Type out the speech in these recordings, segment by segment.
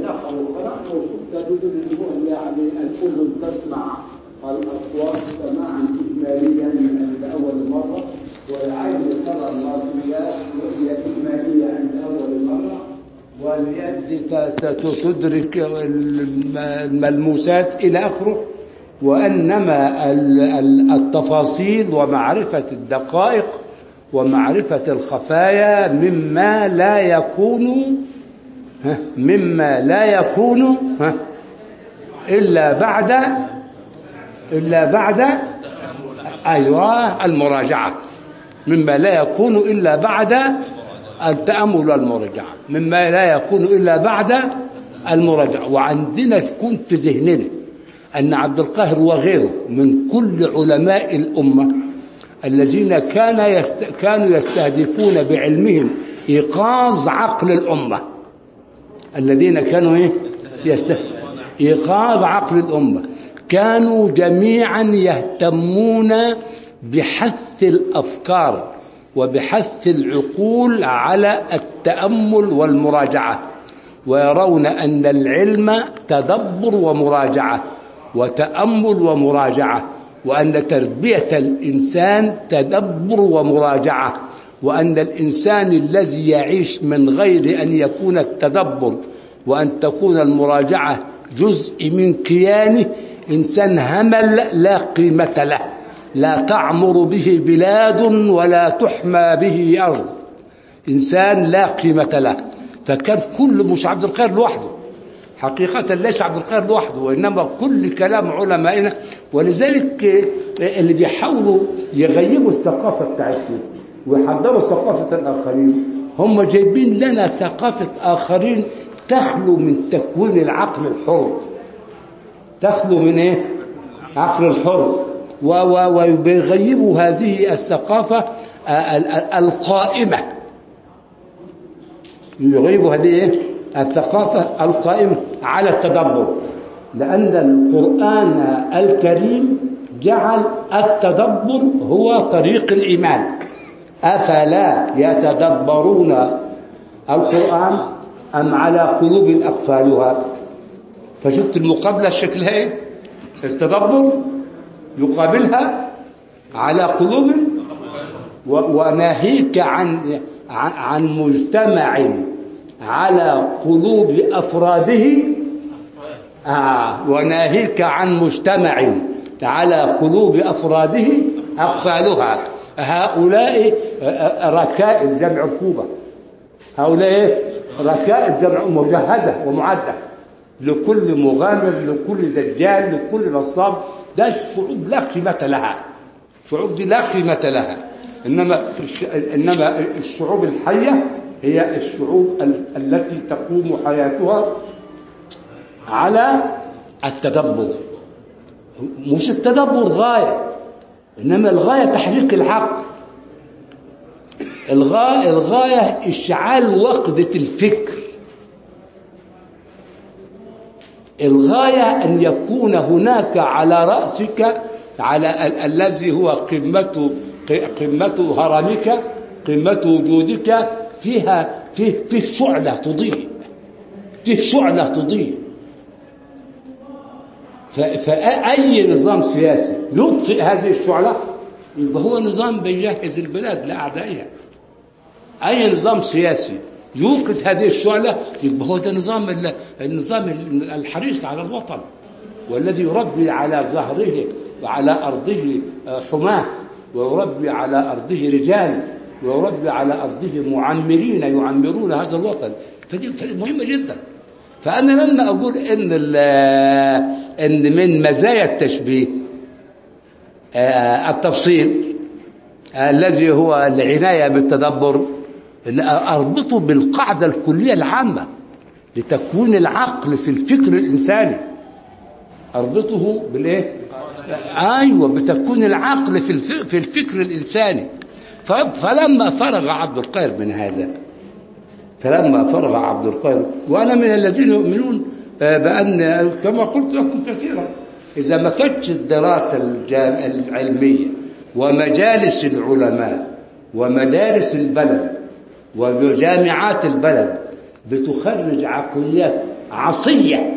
الأخ أبو قرأ وشفت بدون النبوة يعني الأذن تسمع الأصوات سماعا إجماليا عند أول مرة والعين ترى المرئيات رؤية إجمالية عند أول مرة واليد ت- ت- تدرك الم- الملموسات إلى آخره وإنما ال- ال- التفاصيل ومعرفة الدقائق ومعرفة الخفايا مما لا يكون ها، مما لا يكون ها، إلا بعد إلا بعد أيوة المراجعة مما لا يكون إلا بعد التأمل والمراجعة مما لا يكون إلا بعد المراجعة وعندنا يكون في ذهننا أن عبد القاهر وغيره من كل علماء الأمة الذين كان يست... كانوا يستهدفون بعلمهم إيقاظ عقل الأمة الذين كانوا إيه؟ يست... إيقاظ عقل الأمة كانوا جميعا يهتمون بحث الأفكار وبحث العقول على التأمل والمراجعة ويرون أن العلم تدبر ومراجعة وتأمل ومراجعة وأن تربية الإنسان تدبر ومراجعة وأن الإنسان الذي يعيش من غير أن يكون التدبر وأن تكون المراجعة جزء من كيانه إنسان همل لا قيمة له لا تعمر به بلاد ولا تحمى به أرض إنسان لا قيمة له فكان كل مش عبد القادر لوحده حقيقة ليس عبد القادر لوحده وإنما كل كلام علمائنا ولذلك اللي بيحاولوا يغيبوا الثقافة بتاعتنا ويحضروا ثقافة الآخرين هم جايبين لنا ثقافة آخرين تخلو من تكوين العقل الحر تخلو من ايه عقل الحر و- و- ويغيبوا هذه الثقافة ال- ال- القائمة يغيبوا هذه ايه الثقافة القائمة على التدبر لأن القرآن الكريم جعل التدبر هو طريق الإيمان أفلا يتدبرون القرآن أم على قلوب أقفالها فشفت المقابلة شكلها ايه التدبر يقابلها على قلوب و- وناهيك عن عن عن مجتمع على قلوب أفراده آه وناهيك عن مجتمع على قلوب أفراده أقفالها هؤلاء آه، ركائب جمع ركوبة هؤلاء إيه؟ ركائب جمع مجهزة ومعدة لكل مغامر لكل دجال لكل نصاب ده الشعوب لا قيمة لها الشعوب دي لا قيمة لها إنما الش- إنما الشعوب الحية هي الشعوب ال- التي تقوم حياتها على التدبر مش التدبر غاية إنما الغاية تحريك العقل الغاية, الغاية إشعال وقدة الفكر الغاية أن يكون هناك على رأسك على ال- الذي هو قمة ق- قمة هرمك قمة وجودك فيها فيه فيه شعلة تضيء فيه شعلة تضيء ف- فأي نظام سياسي يطفئ هذه الشعلة يبقى هو نظام بيجهز البلاد لأعدائها أي نظام سياسي يوقف هذه الشعلة يبقى هو ده نظام ال- النظام ال- الحريص على الوطن والذي يربي على ظهره وعلى أرضه آه، حماة ويربي على أرضه رجال ويربي على أرضه معمرين يعمرون هذا الوطن فدي فدي مهمة جدا فأنا لما أقول إن ال- إن من مزايا التشبيه آه، التفصيل الذي هو العناية بالتدبر إن أربطه بالقاعدة الكلية العامة لتكوين العقل في الفكر الإنساني أربطه بالإيه؟ أيوة بتكوين العقل في الف- في الفكر الإنساني ف- فلما فرغ عبد القاهر من هذا فلما فرغ عبد القاهر وأنا من الذين يؤمنون آه، بأن كما قلت لكم كثيرا إذا ما كانتش الدراسة الجا- العلمية ومجالس العلماء ومدارس البلد وجامعات البلد بتخرج عقليات عصية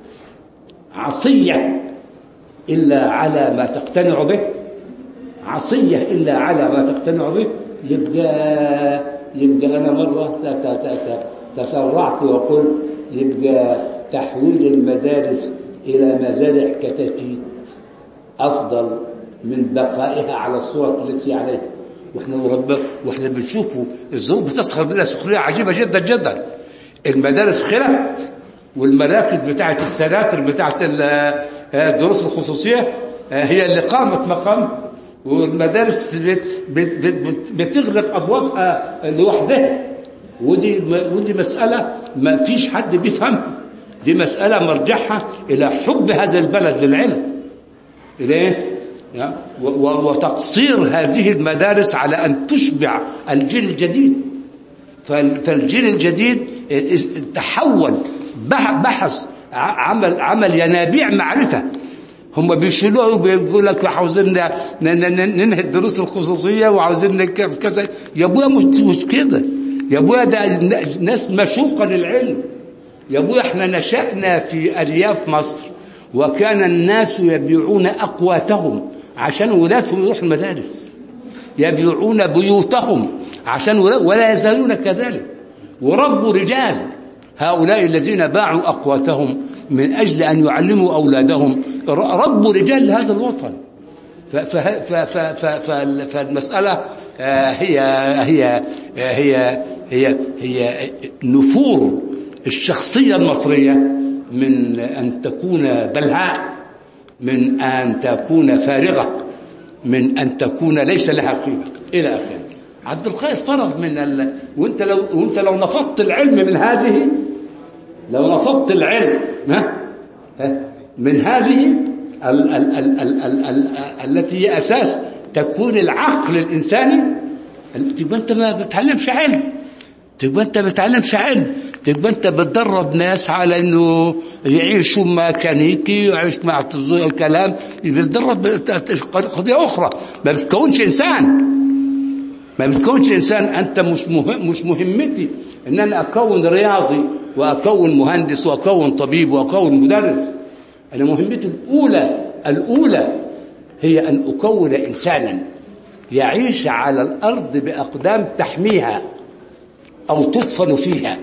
عصية إلا على ما تقتنع به عصية إلا على ما تقتنع به يبقى يبقى أنا مرة ت- ت- ت- تسرعت وقلت يبقى تحويل المدارس إلى مزارع كتاكيت أفضل من بقائها على الصورة التي عليها واحنا ورب واحنا بنشوفه الظروف بتسخر منها سخريه عجيبه جدا جدا المدارس خلت والمراكز بتاعه السناتر بتاعه ال- الدروس الخصوصيه هي اللي قامت مقام والمدارس بت- بت- بت- بتغلق ابوابها لوحدها ودي ودي مساله ما فيش حد بيفهمها دي مساله مرجعها الى حب هذا البلد للعلم ليه؟ يا- و- و- وتقصير هذه المدارس على أن تشبع الجيل الجديد فال- فالجيل الجديد تحول بح- بحث ع- عمل عمل ينابيع معرفة هم بيشيلوها وبيقول لك عاوزين ن- ن- ن- ننهي الدروس الخصوصية وعاوزين نك- كذا يا ابويا مش مش كده يا ابويا ده ن- ناس مشوقة للعلم يا ابويا احنا نشأنا في أرياف مصر وكان الناس يبيعون أقواتهم عشان ولادهم يروحوا المدارس يبيعون بيوتهم عشان ولا, ولا يزالون كذلك وربوا رجال هؤلاء الذين باعوا أقواتهم من أجل أن يعلموا أولادهم ر- ربوا رجال لهذا الوطن ف- ف- ف- ف- ف- ف- فالمسألة آه، هي هي هي هي هي نفور الشخصية المصرية من أن تكون بلهاء من أن تكون فارغة من أن تكون ليس لها قيمة إلى آخره عبد القادر فرض من ال... وانت لو وانت لو نفضت العلم من هذه لو نفضت العلم ها ها؟ من هذه ال... ال... ال... ال... ال... ال... التي هي اساس تكون العقل الانساني تبقى انت ما بتتعلمش علم تبقى انت بتعلمش علم تبقى انت بتدرب ناس على انه يعيشوا ميكانيكي ويعيش مع تز- كلام بتدرب قضيه اخرى ما بتكونش انسان ما بتكونش انسان انت مش مهم مش مهمتي ان انا اكون رياضي واكون مهندس واكون طبيب واكون مدرس انا مهمتي الاولى الاولى هي ان اكون انسانا يعيش على الارض باقدام تحميها او تدفن فيها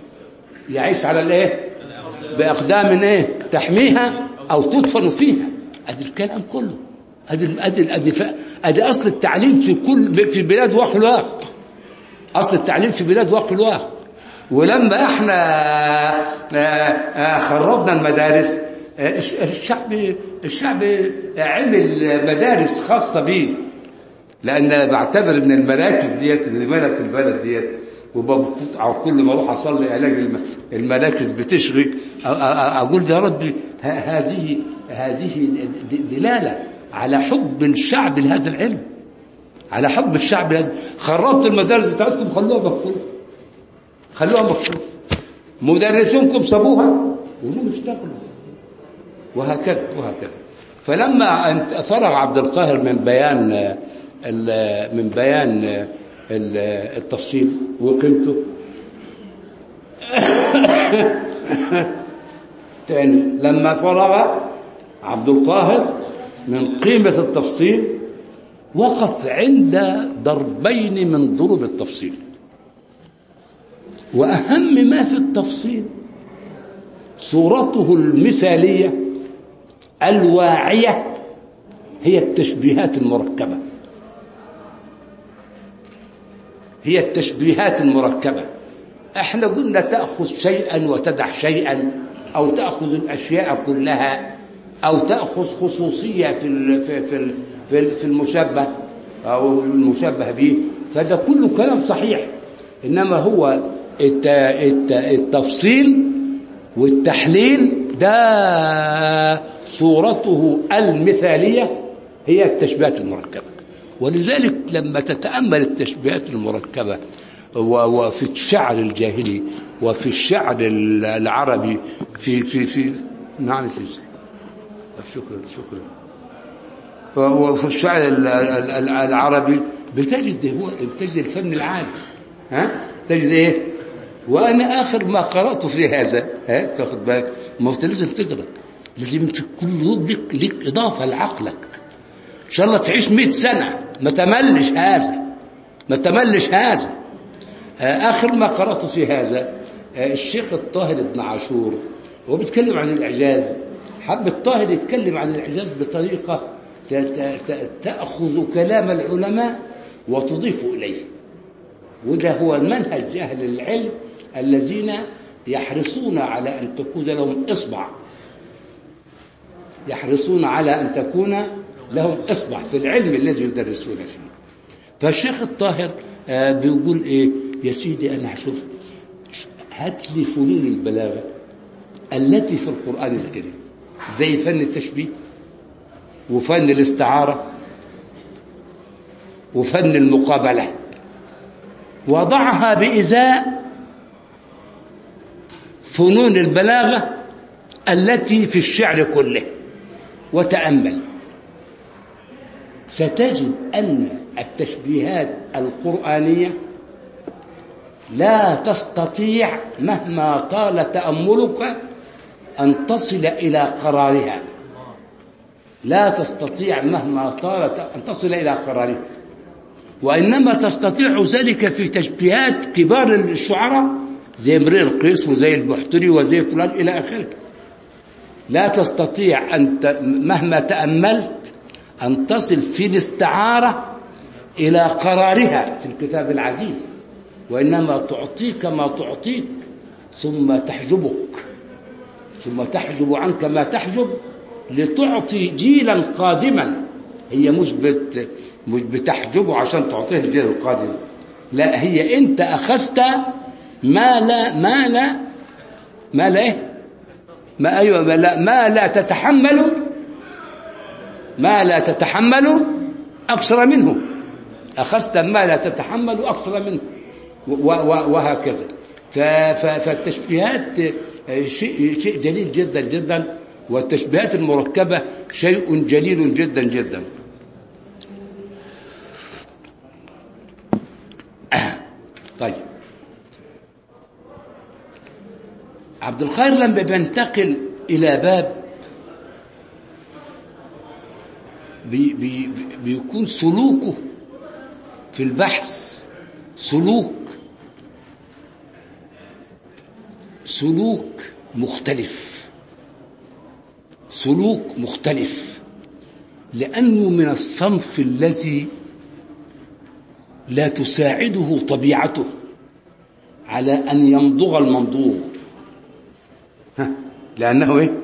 يعيش على الايه باقدام ايه تحميها او تدفن فيها ادي الكلام كله ادي ادي ادي ف- ادي اصل التعليم في كل في بلاد واقع الواقع اصل التعليم في بلاد واقع الواقع ولما احنا آه، آه، خربنا المدارس آه، الش- الشعب الشعب عمل مدارس خاصه به لان بعتبر ان المراكز ديت اللي ملت البلد ديت وبفوت على كل ما اروح اصلي الاقي الم- المراكز بتشغي أ- أ- اقول يا ربي ه- هذه هذه د- دلاله على حب الشعب لهذا العلم على حب الشعب لهذا خربت المدارس بتاعتكم خلوها مقفوله خلوها مقفوله مدرسينكم سابوها وهم اشتغلوا وهكذا وهكذا فلما أنت فرغ عبد القاهر من بيان آه، ال- من بيان آه، ال- التفصيل وقيمته تاني لما فرغ عبد القاهر من قيمة التفصيل وقف عند ضربين من ضروب التفصيل وأهم ما في التفصيل صورته المثالية الواعية هي التشبيهات المركبة هي التشبيهات المركبة احنا قلنا تأخذ شيئا وتدع شيئا أو تأخذ الأشياء كلها أو تأخذ خصوصية في ال- في في ال- في ال- في المشبه أو المشبه به فده كله كلام صحيح إنما هو الت- الت- التفصيل والتحليل ده صورته المثالية هي التشبيهات المركبة ولذلك لما تتأمل التشبيهات المركبة و- وفي الشعر الجاهلي وفي الشعر العربي في في في نعم سيدي شكرا شكرا ف- وفي الشعر ال- ال- ال- العربي بتجد هو بتجد الفن العالي ها تجد ايه وأنا آخر ما قرأت في هذا ها تاخد بالك ما أنت لازم تقرأ لازم أنت كل يوم لك, لك إضافة لعقلك إن شاء الله تعيش 100 سنة ما تملش هذا ما تملش هذا آخر ما قرأت في هذا الشيخ الطاهر بن عاشور وهو بيتكلم عن الإعجاز حب الطاهر يتكلم عن الإعجاز بطريقة تأخذ كلام العلماء وتضيف إليه وده هو المنهج أهل العلم الذين يحرصون على أن تكون لهم إصبع يحرصون على أن تكون لهم إصبع في العلم الذي يدرسون فيه فالشيخ الطاهر بيقول إيه يا سيدي أنا هشوف هات لي فنون البلاغة التي في القرآن الكريم زي فن التشبيه وفن الاستعارة وفن المقابلة وضعها بإزاء فنون البلاغة التي في الشعر كله وتأمل ستجد أن التشبيهات القرآنية لا تستطيع مهما طال تأملك أن تصل إلى قرارها لا تستطيع مهما طال أن تصل إلى قرارها وإنما تستطيع ذلك في تشبيهات كبار الشعراء زي امرئ القيس وزي البحتري وزي فلان إلى آخره لا تستطيع أن ت... مهما تأملت أن تصل في الاستعارة إلى قرارها في الكتاب العزيز وإنما تعطيك ما تعطيك ثم تحجبك ثم تحجب عنك ما تحجب لتعطي جيلا قادما هي مش بت مش بتحجبه عشان تعطيه الجيل القادم لا هي انت اخذت ما لا ما لا ما لا ايه ما ايوه ما لا ما لا تتحمل ما لا تتحمل اكثر منه اخذت ما لا تتحمل اكثر منه وهكذا فالتشبيهات شيء شيء جليل جدا جدا والتشبيهات المركبة شيء جليل جدا جدا طيب عبد الخير لما بينتقل إلى باب بي بي بيكون سلوكه في البحث سلوك سلوك مختلف سلوك مختلف لأنه من الصنف الذي لا تساعده طبيعته على أن يمضغ الممضوغ لأنه إيه؟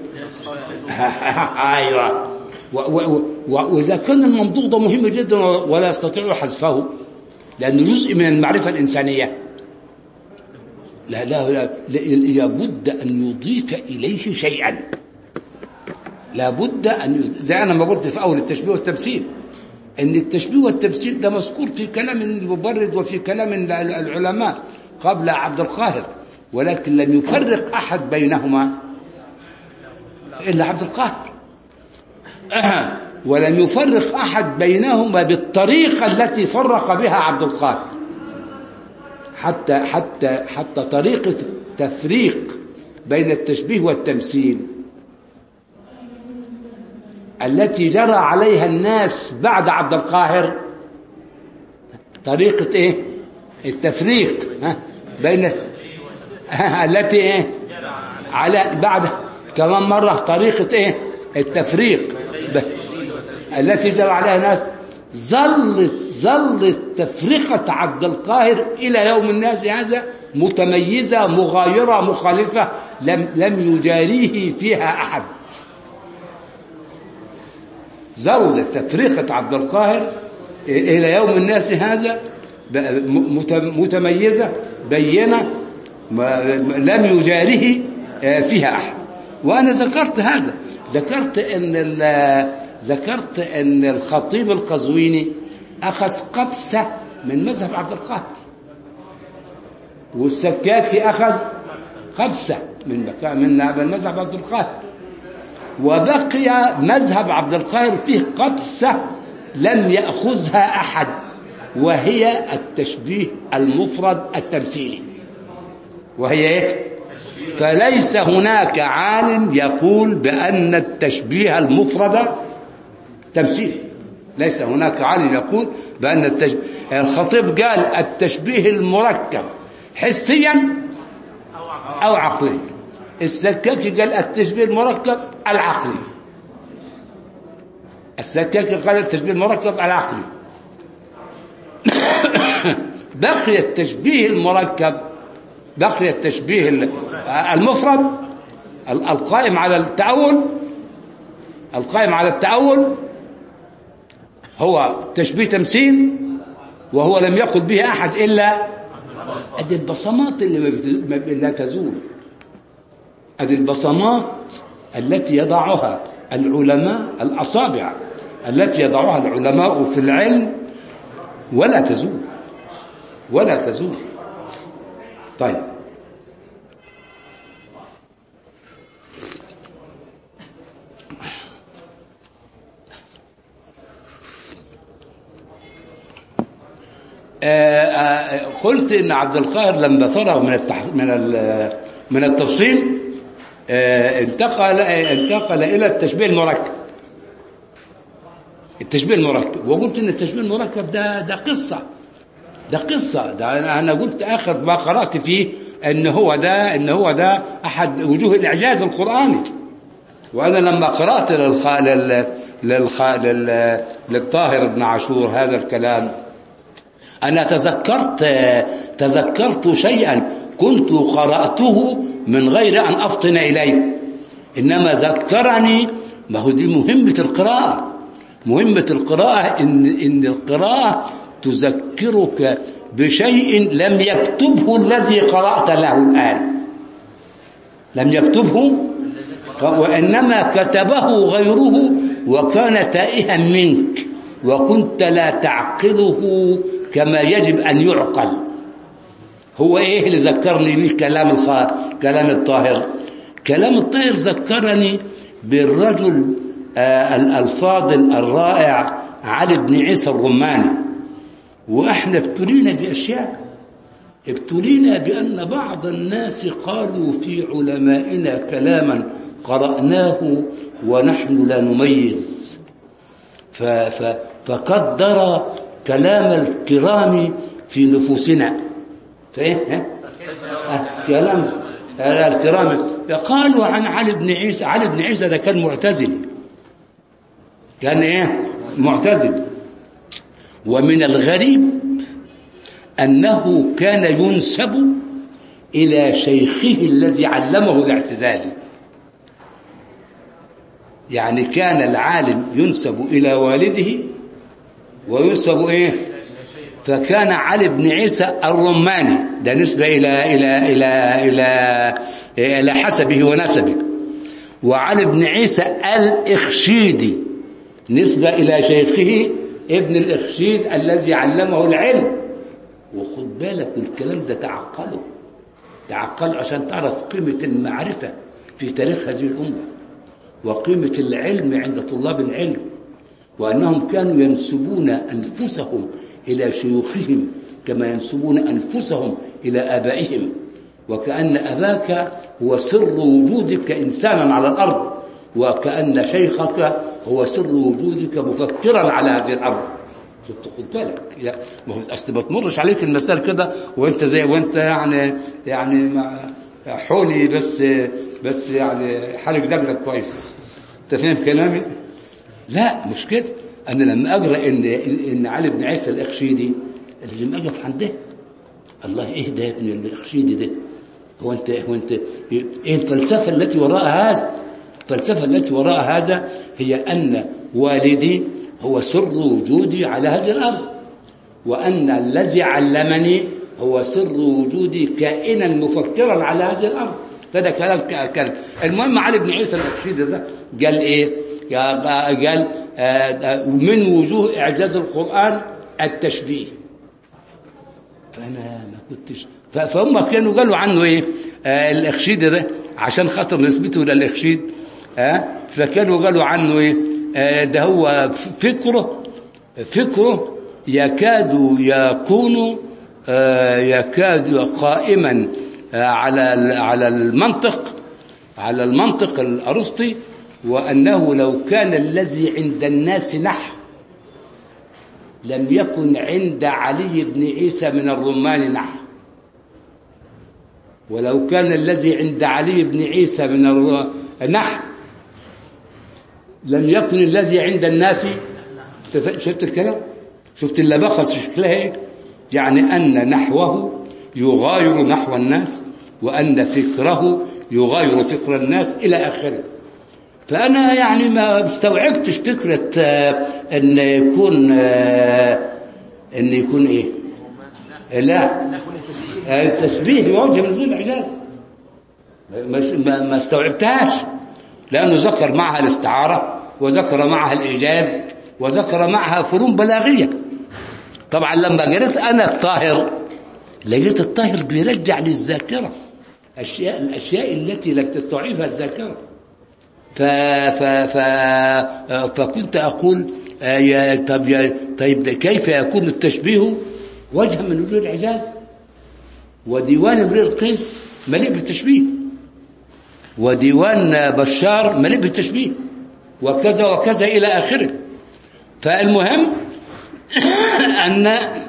أيوة وإذا كان الممضوغ ده مهم جدا ولا يستطيع حذفه لأنه جزء من المعرفة الإنسانية لا لا, لا لابد أن يضيف إليه شيئا لابد أن زي أنا ما قلت في أول التشبيه والتمثيل أن التشبيه والتمثيل ده مذكور في كلام المبرد وفي كلام العلماء قبل عبد القاهر ولكن لم يفرق أحد بينهما إلا عبد القاهر ولم يفرق أحد بينهما بالطريقة التي فرق بها عبد القاهر حتى حتى حتى طريقة التفريق بين التشبيه والتمثيل التي جرى عليها الناس بعد عبد القاهر طريقة ايه التفريق ها بين التي ايه على بعد كمان مرة طريقة ايه التفريق التي جرى عليها الناس ظلت ظلت تفرقة عبد القاهر إلى يوم الناس هذا متميزة مغايرة مخالفة لم لم يجاريه فيها أحد ظلت تفرقة عبد القاهر إلى يوم الناس هذا متميزة بينة لم يجاره فيها أحد وأنا ذكرت هذا ذكرت أن ذكرت أن الخطيب القزويني أخذ قبسة من مذهب عبد القاهر والسكاكي أخذ قبسة من من مذهب عبد القاهر وبقي مذهب عبد القاهر فيه قبسة لم يأخذها أحد وهي التشبيه المفرد التمثيلي وهي ايه فليس هناك عالم يقول بأن التشبيه المفرد تمثيل ليس هناك عالم يقول بأن التشبيه الخطيب قال التشبيه المركب حسيا أو عقليا السكاكي قال التشبيه المركب العقلي السكاكي قال التشبيه المركب العقلي بقي التشبيه المركب بقي التشبيه المفرد القائم على التأول القائم على التأول هو تشبيه تمثيل وهو لم يقل به أحد إلا أدي البصمات اللي ما لا تزول أدي البصمات التي يضعها العلماء الأصابع التي يضعها العلماء في العلم ولا تزول ولا تزول طيب قلت ان عبد القاهر لما فرغ من التح... من ال... من التفصيل انتقل انتقل الى التشبيه المركب التشبيه المركب وقلت ان التشبيه المركب ده ده قصه ده قصه ده انا قلت اخر ما قرات فيه ان هو ده ان هو ده احد وجوه الاعجاز القراني وانا لما قرات للخ... لل... للخ... لل... للطاهر بن عاشور هذا الكلام أنا تذكرت تذكرت شيئا كنت قرأته من غير أن أفطن إليه إنما ذكرني ما هو دي مهمة القراءة مهمة القراءة إن, إن القراءة تذكرك بشيء لم يكتبه الذي قرأت له الآن لم يكتبه وإنما كتبه غيره وكان تائها منك وكنت لا تعقله كما يجب أن يعقل هو إيه اللي ذكرني به كلام الخ... كلام الطاهر كلام الطاهر ذكرني بالرجل آه الفاضل الرائع علي بن عيسى الرماني وإحنا ابتلينا بأشياء ابتلينا بأن بعض الناس قالوا في علمائنا كلاما قرأناه ونحن لا نميز ف... ف... فقدر كلام الكرام في نفوسنا فايه أه كلام الكرام قالوا عن علي بن عيسى علي بن عيسى ده كان معتزل كان ايه معتزل ومن الغريب انه كان ينسب الى شيخه الذي علمه الاعتزال يعني كان العالم ينسب الى والده وينسب ايه فكان علي بن عيسى الرماني ده نسبة إلى إلى إلى إلى إلى حسبه ونسبه وعلي بن عيسى الإخشيدي نسبة إلى شيخه ابن الإخشيد الذي علمه العلم وخد بالك الكلام ده تعقله تعقله عشان تعرف قيمة المعرفة في تاريخ هذه الأمة وقيمة العلم عند طلاب العلم وأنهم كانوا ينسبون أنفسهم إلى شيوخهم كما ينسبون أنفسهم إلى آبائهم وكأن أباك هو سر وجودك إنسانا على الأرض وكأن شيخك هو سر وجودك مفكرا على هذه الأرض خد بالك يا ما هو اصل ما تمرش عليك المسائل كده وانت زي وانت يعني يعني مع حولي بس بس يعني حالك دمك كويس انت فاهم كلامي؟ لا مش كده انا لما اقرا ان ان علي بن عيسى الاخشيدي لازم اقف عنده الله ايه ده يا ابن الاخشيدي ده هو انت هو انت ايه الفلسفه التي وراء هذا الفلسفه التي وراء هذا هي ان والدي هو سر وجودي على هذه الارض وان الذي علمني هو سر وجودي كائنا مفكرا على هذه الارض فده كلام كلام المهم علي بن عيسى الاخشيدي ده قال ايه قال من وجوه إعجاز القرآن التشبيه فأنا ما كنتش فهم كانوا قالوا عنه إيه آه الإخشيد ده عشان خاطر نسبته للإخشيد آه فكانوا قالوا عنه إيه آه ده هو فكره فكره يكاد يكون آه يكاد قائما آه، على على المنطق على المنطق الأرسطي وأنه لو كان الذي عند الناس نحو لم يكن عند علي بن عيسى من الرمان نحو ولو كان الذي عند علي بن عيسى من الر- نحو لم يكن الذي عند الناس شفت- شفت الكلام شفت اللبخة شكلها ايه يعني أن نحوه يغاير نحو الناس وأن فكره يغاير فكر الناس إلى آخره فأنا يعني ما استوعبتش فكرة آه، أن يكون آه، أن يكون إيه لا آه، التشبيه بوجه من نزول الإعجاز مش- ما ما استوعبتهاش لأنه ذكر معها الاستعارة وذكر معها الإيجاز وذكر معها فنون بلاغية طبعا لما قريت أنا الطاهر لقيت الطاهر بيرجع للذاكرة أشياء الأشياء التي لم تستوعبها الذاكرة ف ف ف فكنت أقول آه، يا طب يا طيب كيف يكون التشبيه وجها من وجوه الإعجاز وديوان امرئ القيس مليء بالتشبيه وديوان بشار مليء بالتشبيه وكذا وكذا إلى آخره فالمهم أن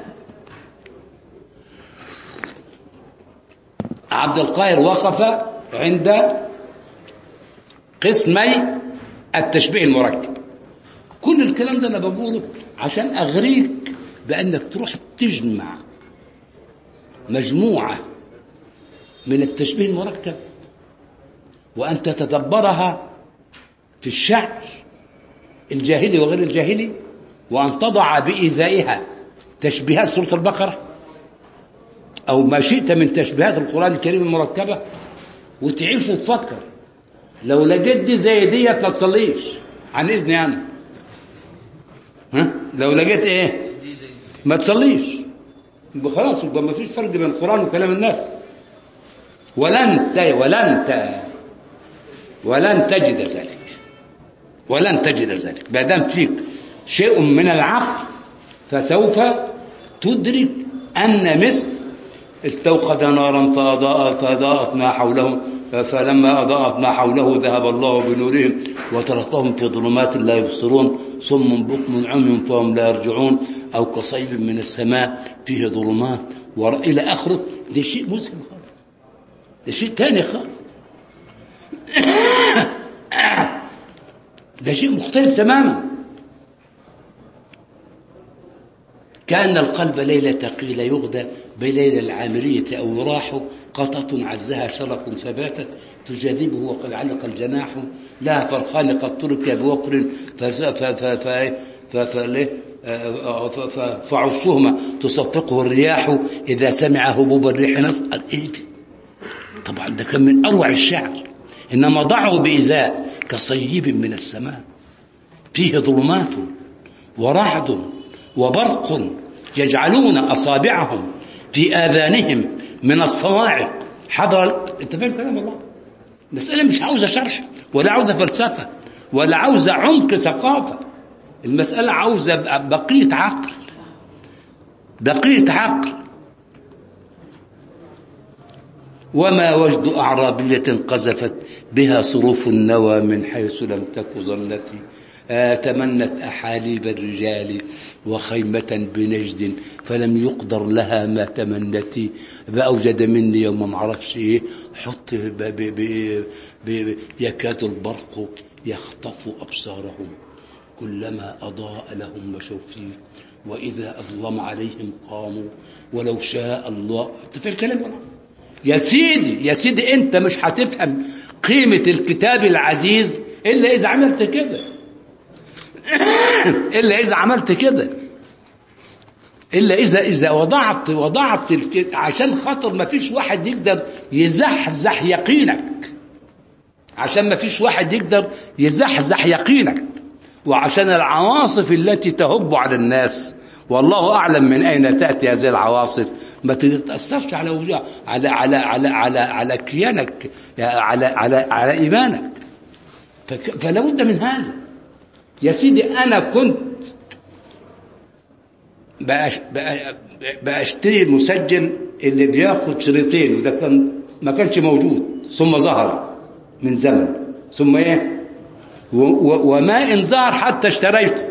عبد القاهر وقف عند قسمي التشبيه المركب كل الكلام ده أنا بقوله عشان أغريك بأنك تروح تجمع مجموعة من التشبيه المركب وأن تتدبرها في الشعر الجاهلي وغير الجاهلي وأن تضع بإزائها تشبيهات سورة البقرة أو ما شئت من تشبيهات القرآن الكريم المركبة وتعيش وتفكر لو لقيت دي زي ديت ما تصليش عن إذني أنا ها لو لقيت إيه ما تصليش يبقى خلاص يبقى ما فيش فرق بين القرآن وكلام الناس ولن ت... ولن ت... ولن تجد ذلك ولن تجد ذلك ما دام فيك شيء من العقل فسوف تدرك أن مثل استوقد نارا فأضاءت, فأضاءت ما حوله فلما أضاءت ما حوله ذهب الله بنورهم وتركهم في ظلمات لا يبصرون صم بكم عمي فهم لا يرجعون أو كصيب من السماء فيه ظلمات ور... إلى آخره ده شيء مسلم خالص ده شيء تاني خالص ده شيء مختلف تماما كأن القلب ليلة قيل يغدى بليلة العامرية أو يراح قطة عزها شرف فباتت تجاذبه وقد علق الجناح لا فرخان قد ترك بوقر فعشهما تصفقه الرياح إذا سمع هبوب الريح نص إيه طبعا ده كان من أروع الشعر إنما ضعه بإزاء كصيب من السماء فيه ظلمات ورعد وبرق يجعلون أصابعهم في آذانهم من الصواعق حضر أنت فاهم كلام الله المسألة مش عاوزة شرح ولا عاوزة فلسفة ولا عاوزة عمق ثقافة المسألة عاوزة بقية عقل بقية عقل وما وجد أعرابية قذفت بها صروف النوى من حيث لم تك ظنتي آه تمنت أحاليب الرجال وخيمة بنجد فلم يقدر لها ما تمنتي فأوجد مني يوم ما عرفش إيه حط ب ب ب ب يكاد البرق يخطف أبصارهم كلما أضاء لهم مشوا فيه وإذا أظلم عليهم قاموا ولو شاء الله أنت الكلام ولا يا سيدي يا سيدي أنت مش هتفهم قيمة الكتاب العزيز إلا إذا عملت كده إلا إذا عملت كده إلا إذا إذا وضعت وضعت عشان خاطر ما فيش واحد يقدر يزحزح يقينك عشان ما فيش واحد يقدر يزحزح يقينك وعشان العواصف التي تهب على الناس والله أعلم من أين تأتي هذه العواصف ما تتأثرش على وجوه على على على على على كيانك على على على إيمانك فلا بد من هذا يا سيدي أنا كنت بأشتري المسجل اللي بياخد شريطين وده كان ما كانش موجود ثم ظهر من زمن ثم ايه و- و- وما ان ظهر حتى اشتريته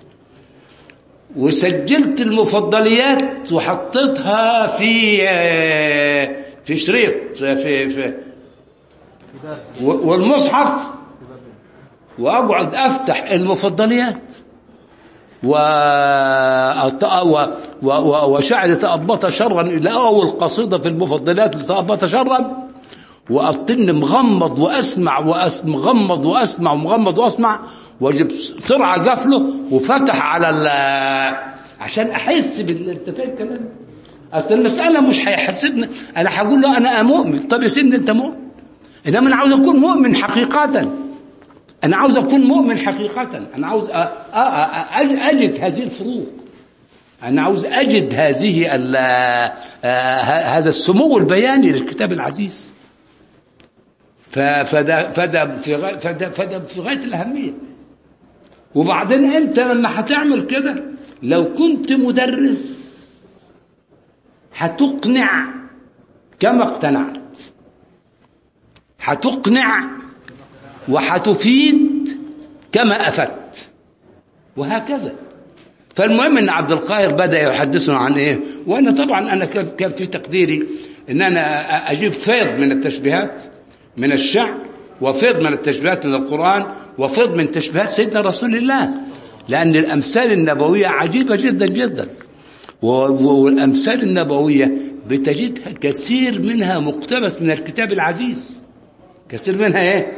وسجلت المفضليات وحطيتها في آه، في شريط في في و- والمصحف واقعد افتح المفضليات و و- و- و- وشعر تأبط شرا إلى أول قصيدة في المفضلات لتأبط شرا وأطن مغمض وأسمع وأسمع مغمض وأسمع ومغمض وأسمع وأجيب سرعة قفله وفتح على ال عشان أحس بال أنت فاهم الكلام؟ أصل المسألة مش هيحسبني أنا هقول له أنا مؤمن طب يا سيدي أنت مؤمن إنما أنا عاوز أكون مؤمن حقيقة أنا عاوز أكون مؤمن حقيقة أنا عاوز أ- أ- أ- أج- أجد هذه الفروق أنا عاوز أجد هذه ال- آه، ه- هذا السمو البياني للكتاب العزيز ف- فده فده في غاية فده, فده في غاية الأهمية وبعدين أنت لما هتعمل كده لو كنت مدرس هتقنع كما اقتنعت هتقنع وحتفيد كما أفدت وهكذا فالمهم ان عبد القاهر بدا يحدثنا عن ايه وانا طبعا انا كان كان في تقديري ان انا أ- اجيب فيض من التشبيهات من الشعر وفيض من التشبيهات من القران وفيض من تشبيهات سيدنا رسول الله لان الامثال النبويه عجيبه جدا جدا و- و- والامثال النبويه بتجدها كثير منها مقتبس من الكتاب العزيز كثير منها ايه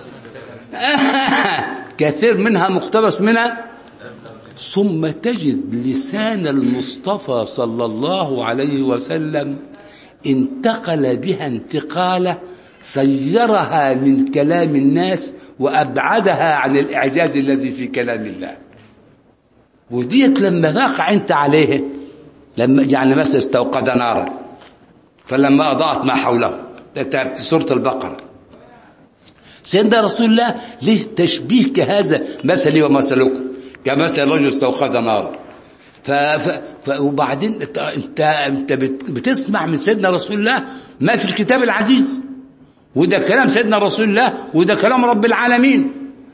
كثير منها مقتبس منها ثم تجد لسان المصطفى صلى الله عليه وسلم انتقل بها انتقاله سيرها من كلام الناس وابعدها عن الاعجاز الذي في كلام الله وديت لما تقع انت عليه لما يعني مثلا استوقد نارا فلما اضاءت ما حوله ده سوره البقره سيدنا رسول الله له تشبيه كهذا مثلي ومثلكم كمثل رجل استوقد نارا ف... ف... ف... وبعدين انت انت, انت بت... بتسمع من سيدنا رسول الله ما في الكتاب العزيز وده كلام سيدنا رسول الله وده كلام رب العالمين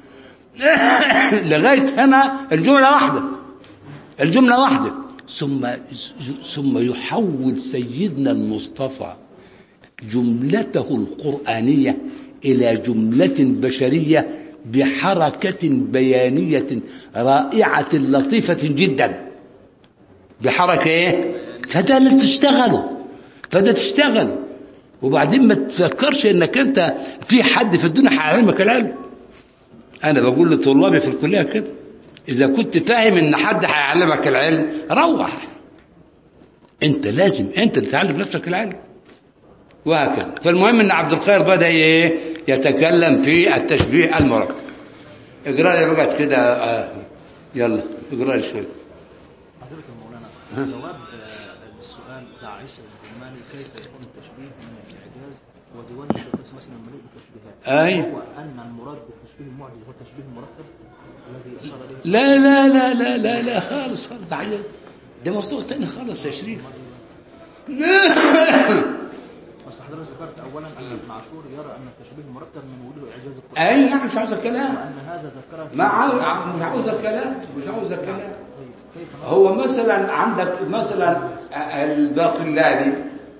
لغايه هنا الجمله واحده الجمله واحده ثم ثم يحول سيدنا المصطفى جملته القرآنية إلى جملة بشرية بحركة بيانية رائعة لطيفة جدا بحركة إيه؟ فده اللي تشتغله فده تشتغل وبعدين ما تفكرش انك انت في حد في الدنيا هيعلمك العلم انا بقول لطلابي في الكليه كده اذا كنت فاهم ان حد هيعلمك العلم روح انت لازم انت اللي تعلم نفسك العلم وهكذا فالمهم ان عبد الخير بدا ايه يتكلم في التشبيه المركب اقرا لي بقى كده آه. يلا اقرا لي شويه حضرتك يا مولانا جواب آه، السؤال بتاع عيسى الرحماني كيف يكون التشبيه من الاعجاز وديوان الشيخ مثلا مليء بالتشبيهات أي. هو ان المراد بالتشبيه المعجز هو التشبيه المركب الذي اشار اليه لا لا لا لا لا لا خالص خالص ده حاجة- ده موضوع تاني خالص يا شريف اصل حضرتك ذكرت اولا ان ابن عاشور يرى ان التشبيه المركب من وجوه اعجاز القران اي نعم مش عاوز الكلام وان هذا ذكره في- ما عاوز مش عاوز الكلام مش عاوز الكلام طيب، كيف نرى هو مثلا عندك مثلا الباقلاني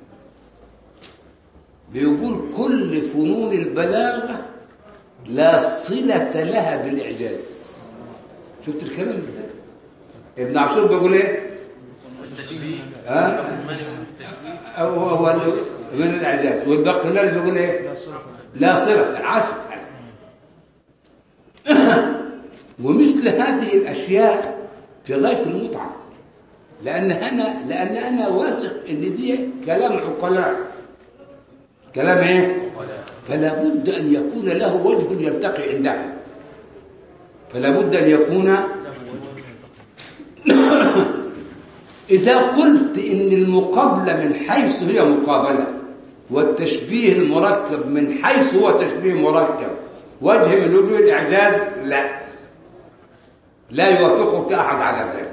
بيقول كل فنون البلاغة لا صلة لها بالإعجاز شفت الكلام ازاي ابن عاشور بيقول ايه ها هو هو من الإعجاز والباقلاني بيقول ايه لا صلة عاشق حسن ومثل هذه الأشياء في غاية المتعة لأن أنا لأن أنا واثق إن دي كلام عقلاء كلام إيه؟ فلا بد أن يكون له وجه يلتقي عندها فلا بد أن يكون إذا قلت إن المقابلة من حيث هي مقابلة والتشبيه المركب من حيث هو تشبيه مركب وجه من وجوه الإعجاز لا لا يوافقك أحد على ذلك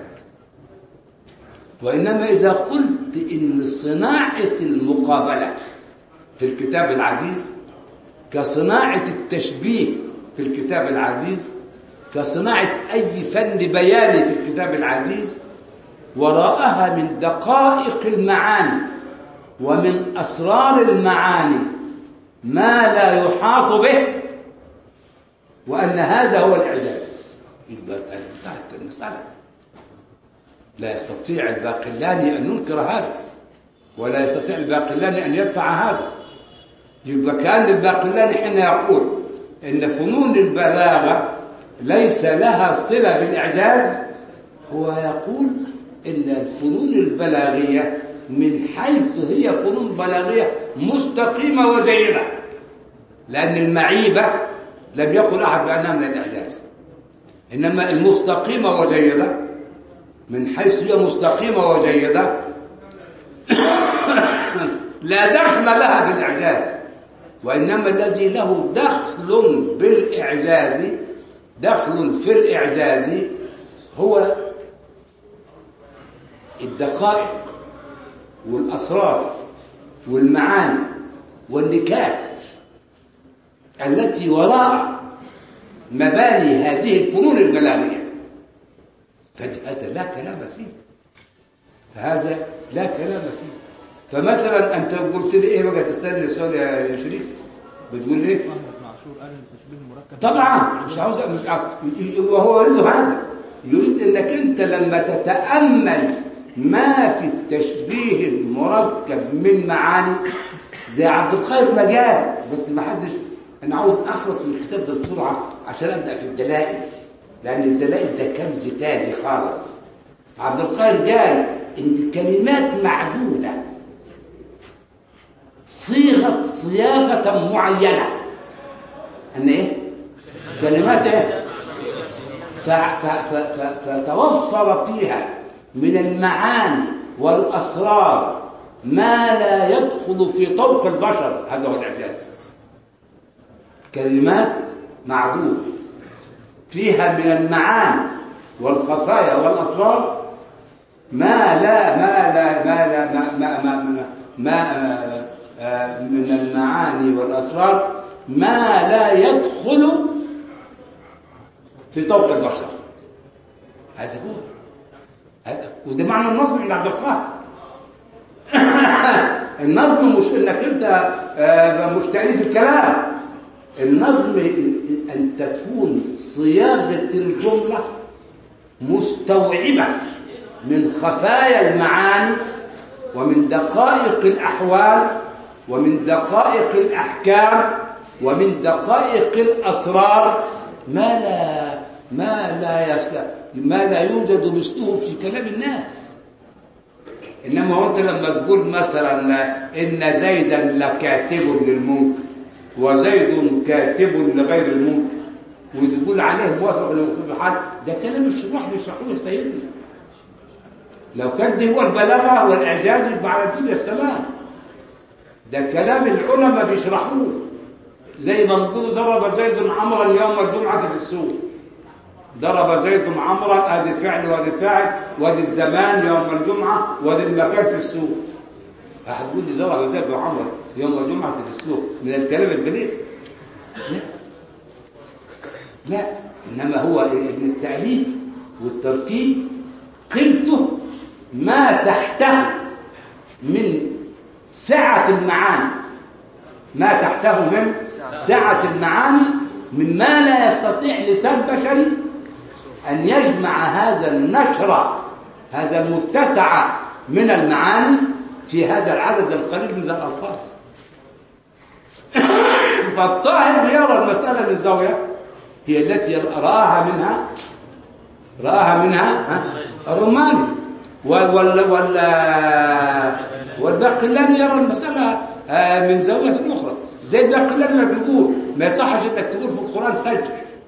وإنما إذا قلت إن صناعة المقابلة في الكتاب العزيز كصناعة التشبيه في الكتاب العزيز كصناعة أي فن بياني في الكتاب العزيز وراءها من دقائق المعاني ومن أسرار المعاني ما لا يحاط به وأن هذا هو الإعجاز يبقى انتهت المسألة لا يستطيع الباقلاني أن ينكر هذا ولا يستطيع الباقلاني أن يدفع هذا يبقى كان الباقلاني حين يقول إن فنون البلاغة ليس لها صلة بالإعجاز هو يقول إن الفنون البلاغية من حيث هي فنون بلاغية مستقيمة وجيدة لأن المعيبة لم يقل أحد بأنها من الإعجاز إنما المستقيمة وجيدة من حيث هي مستقيمة وجيدة لا دخل لها بالإعجاز وإنما الذي له دخل بالإعجاز دخل في الإعجاز هو الدقائق والأسرار والمعاني والنكات التي وراء مباني هذه الفنون البلاغية فهذا لا كلام فيه فهذا لا كلام فيه فمثلا أنت قلت لي إيه بقى تستنى السؤال يا شريف بتقول إيه محمد معشور قال ان التشبيه المركب طبعا مش عاوز مش عاوز وهو يريد هذا يريد انك انت لما تتامل ما في التشبيه المركب من معاني زي عبد الخير ما قال بس ما حدش انا عاوز اخلص من الكتاب ده بسرعه عشان ابدا في الدلائل لان الدلائل ده كنز تاني خالص عبد الخير قال ان كلمات معدوده صيغه صياغه معينه ان ايه كلمات ايه ف- ف- ف- ف- فتوفر فيها من المعاني والاسرار ما لا يدخل في طوق البشر هذا هو الاعجاز كلمات معدوده فيها من المعاني والخفايا والاسرار ما لا ما لا ما لا ما ما ما, ما, ما آه، من المعاني والاسرار ما لا يدخل في طوق البشر هذا هو هذا وده معنى النظم عند عبد القاهر النظم مش انك انت آه، مش تأليف الكلام النظم ان تكون صياغه الجمله مستوعبه من خفايا المعاني ومن دقائق الاحوال ومن دقائق الاحكام ومن دقائق الاسرار ما لا ما لا يست... ما لا يوجد مثله في كلام الناس انما هو انت لما تقول مثلا ان زيدا لكاتب للمنكر وزيد كاتب لغير المنكر وتقول عليه موافق للصفحات ده كلام الشروح بيشرحوه سيدنا لو كان ده هو البلاغه والاعجاز يبقى على كده السلام ده كلام العلماء بيشرحوه زي ما نقول ضرب زيد عمرا يوم الجمعه في السوق ضرب زيد عمرا ادي فعل وادي فاعل وادي الزمان يوم الجمعه وادي المكان في السوق هتقول لي ضرب زيد عمرا يوم الجمعه في السوق من الكلام البليغ لا لا انما هو ابن التاليف والتركيب قيمته ما تحته من سعه المعاني ما تحته من سعه المعاني مما لا يستطيع لسان بشري أن يجمع هذا النشر هذا المتسع من المعاني في هذا العدد القليل من الألفاظ فالطاهر يرى المسألة من زاوية هي التي رآها منها رآها منها ها؟ الروماني وال وال وال والباقلاني يرى المسألة آه، من زاوية أخرى زي الباقلاني ما بيقول ما يصحش انك تقول في القرآن سجل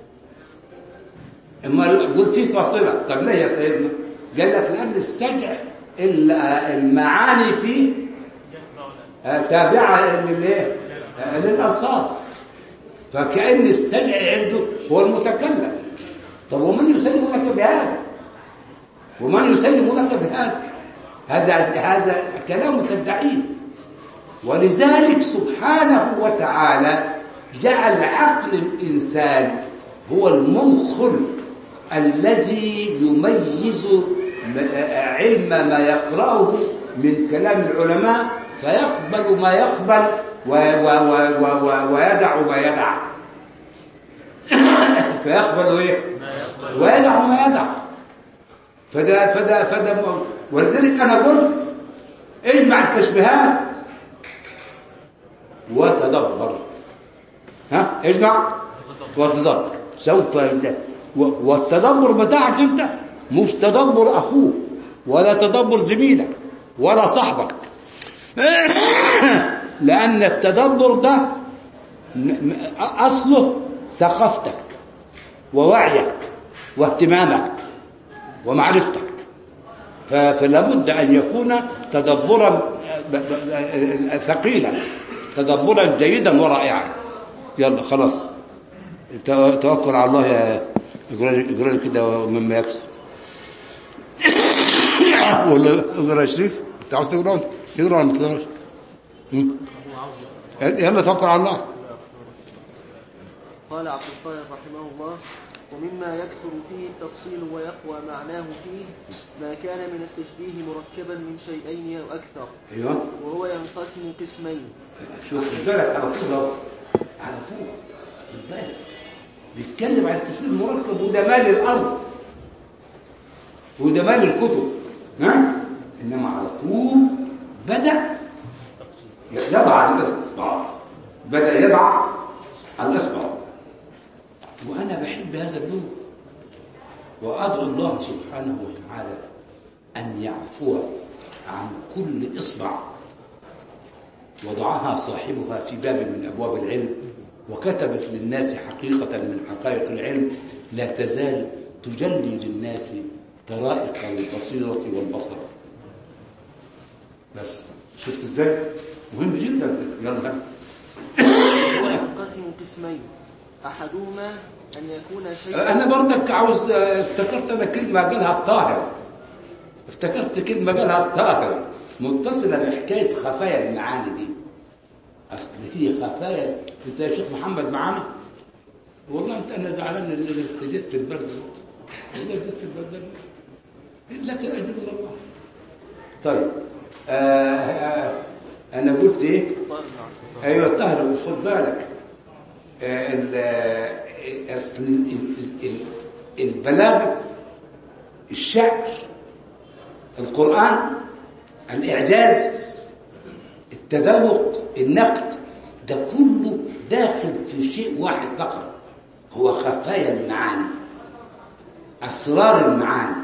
اما قلت فيه فاصلة طب ليه يا سيدنا قال لك لأن السجع ال- المعاني فيه آه، تابعة للايه آه، للألفاظ فكأن السجع عنده هو المتكلم طب ومن يسلم لك بهذا ومن يسلم لك بهذا هذا هذا كلام تدعيه ولذلك سبحانه وتعالى جعل عقل الإنسان هو المنخل الذي يميز م- علم ما يقرأه من كلام العلماء فيقبل ما يقبل و- و- و- و- و- ويدع ما يدع فيقبل ايه ويدع ما يدع فده فده فده م- ولذلك انا قلت اجمع التشبيهات وتدبر ها اجمع وتدبر سوف يبدأ. و- والتدبر بتاعك انت مش تدبر اخوك ولا تدبر زميلك ولا صاحبك لان التدبر ده م- م- اصله ثقافتك ووعيك واهتمامك ومعرفتك ف- فلا بد ان يكون تدبرا ب- ب- ثقيلا تدبرا جيدا ورائعا يلا خلاص تو- توكل على الله يا اقرا لي اقرا لي كده مما يكسر ولا اقرا يا شريف انت عاوز تقرا انت؟ تقرا ولا ما تقراش؟ هم؟ يلا توكل على الله قال عبد القاهر رحمه الله ومما يكثر فيه التفصيل ويقوى معناه فيه ما كان من التشبيه مركبا من شيئين أو أكثر ايوه وهو ينقسم قسمين شوف خد بالك على طول اهو على طول خد بالك بيتكلم عن التشبيه المركب وده مال الارض وده مال الكتب ها انما على طول بدا يضع الاصبع بدا يضع الاصبع وانا بحب هذا اللون وادعو الله سبحانه وتعالى ان يعفو عن كل اصبع وضعها صاحبها في باب من أبواب العلم وكتبت للناس حقيقة من حقائق العلم لا تزال تجلي للناس طرائق البصيرة والبصر بس شفت ازاي؟ مهم جدا يلا وهو ينقسم قسمين أحدهما أن يكون شيء انا برضك عاوز افتكرت انا كلمه قالها الطاهر افتكرت كلمه قالها الطاهر متصله بحكايه خفايا المعاني دي اصل هي خفايا انت يا شيخ محمد معانا والله انت انا زعلان ان انا ابتديت في البرد ده. والله ابتديت في البرد ده. لك الاجر من الله طيب آه آه انا قلت ايه طالب العقل. ايوه الطاهر خد بالك آه، ال- آه، أصل ال- ال- ال- البلاغه الشعر القران الاعجاز التذوق النقد ده كله داخل في شيء واحد فقط هو خفايا المعاني اسرار المعاني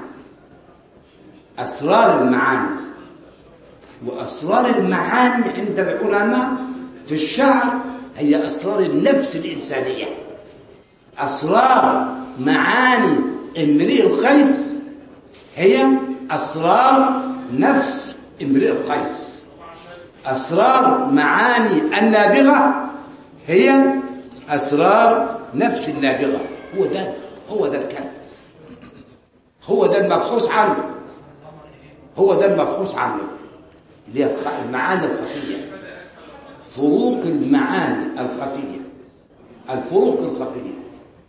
اسرار المعاني وأسرار المعاني عند العلماء في الشعر هي أسرار النفس الإنسانية أسرار معاني امرئ القيس هي أسرار نفس امرئ القيس أسرار معاني النابغة هي أسرار نفس النابغة هو ده هو ده الكنز هو ده المبحوث عنه هو ده المبحوث عنه اللي هي الخ- المعاني الخفية فروق المعاني الخفية الفروق الخفية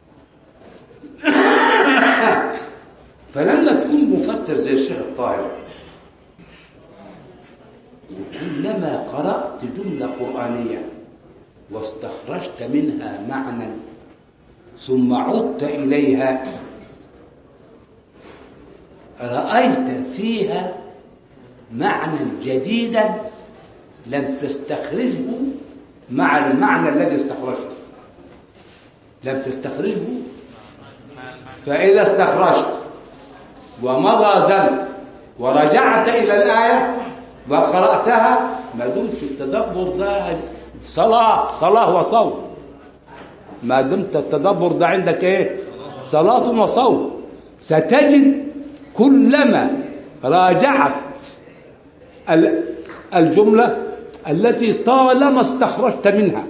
فلما تكون مفسر زي الشيخ الطاهر وكلما قرأت جملة قرآنية واستخرجت منها معنى ثم عدت إليها رأيت فيها معنى جديدا لم تستخرجه مع المعنى الذي استخرجته لم تستخرجه فإذا استخرجت ومضى زمن ورجعت إلى الآية وقرأتها ما دمت التدبر ده صلاة صلاة وصوم ما دمت التدبر ده عندك ايه صلاة وصوم ستجد كلما راجعت ال- الجملة التي طالما استخرجت منها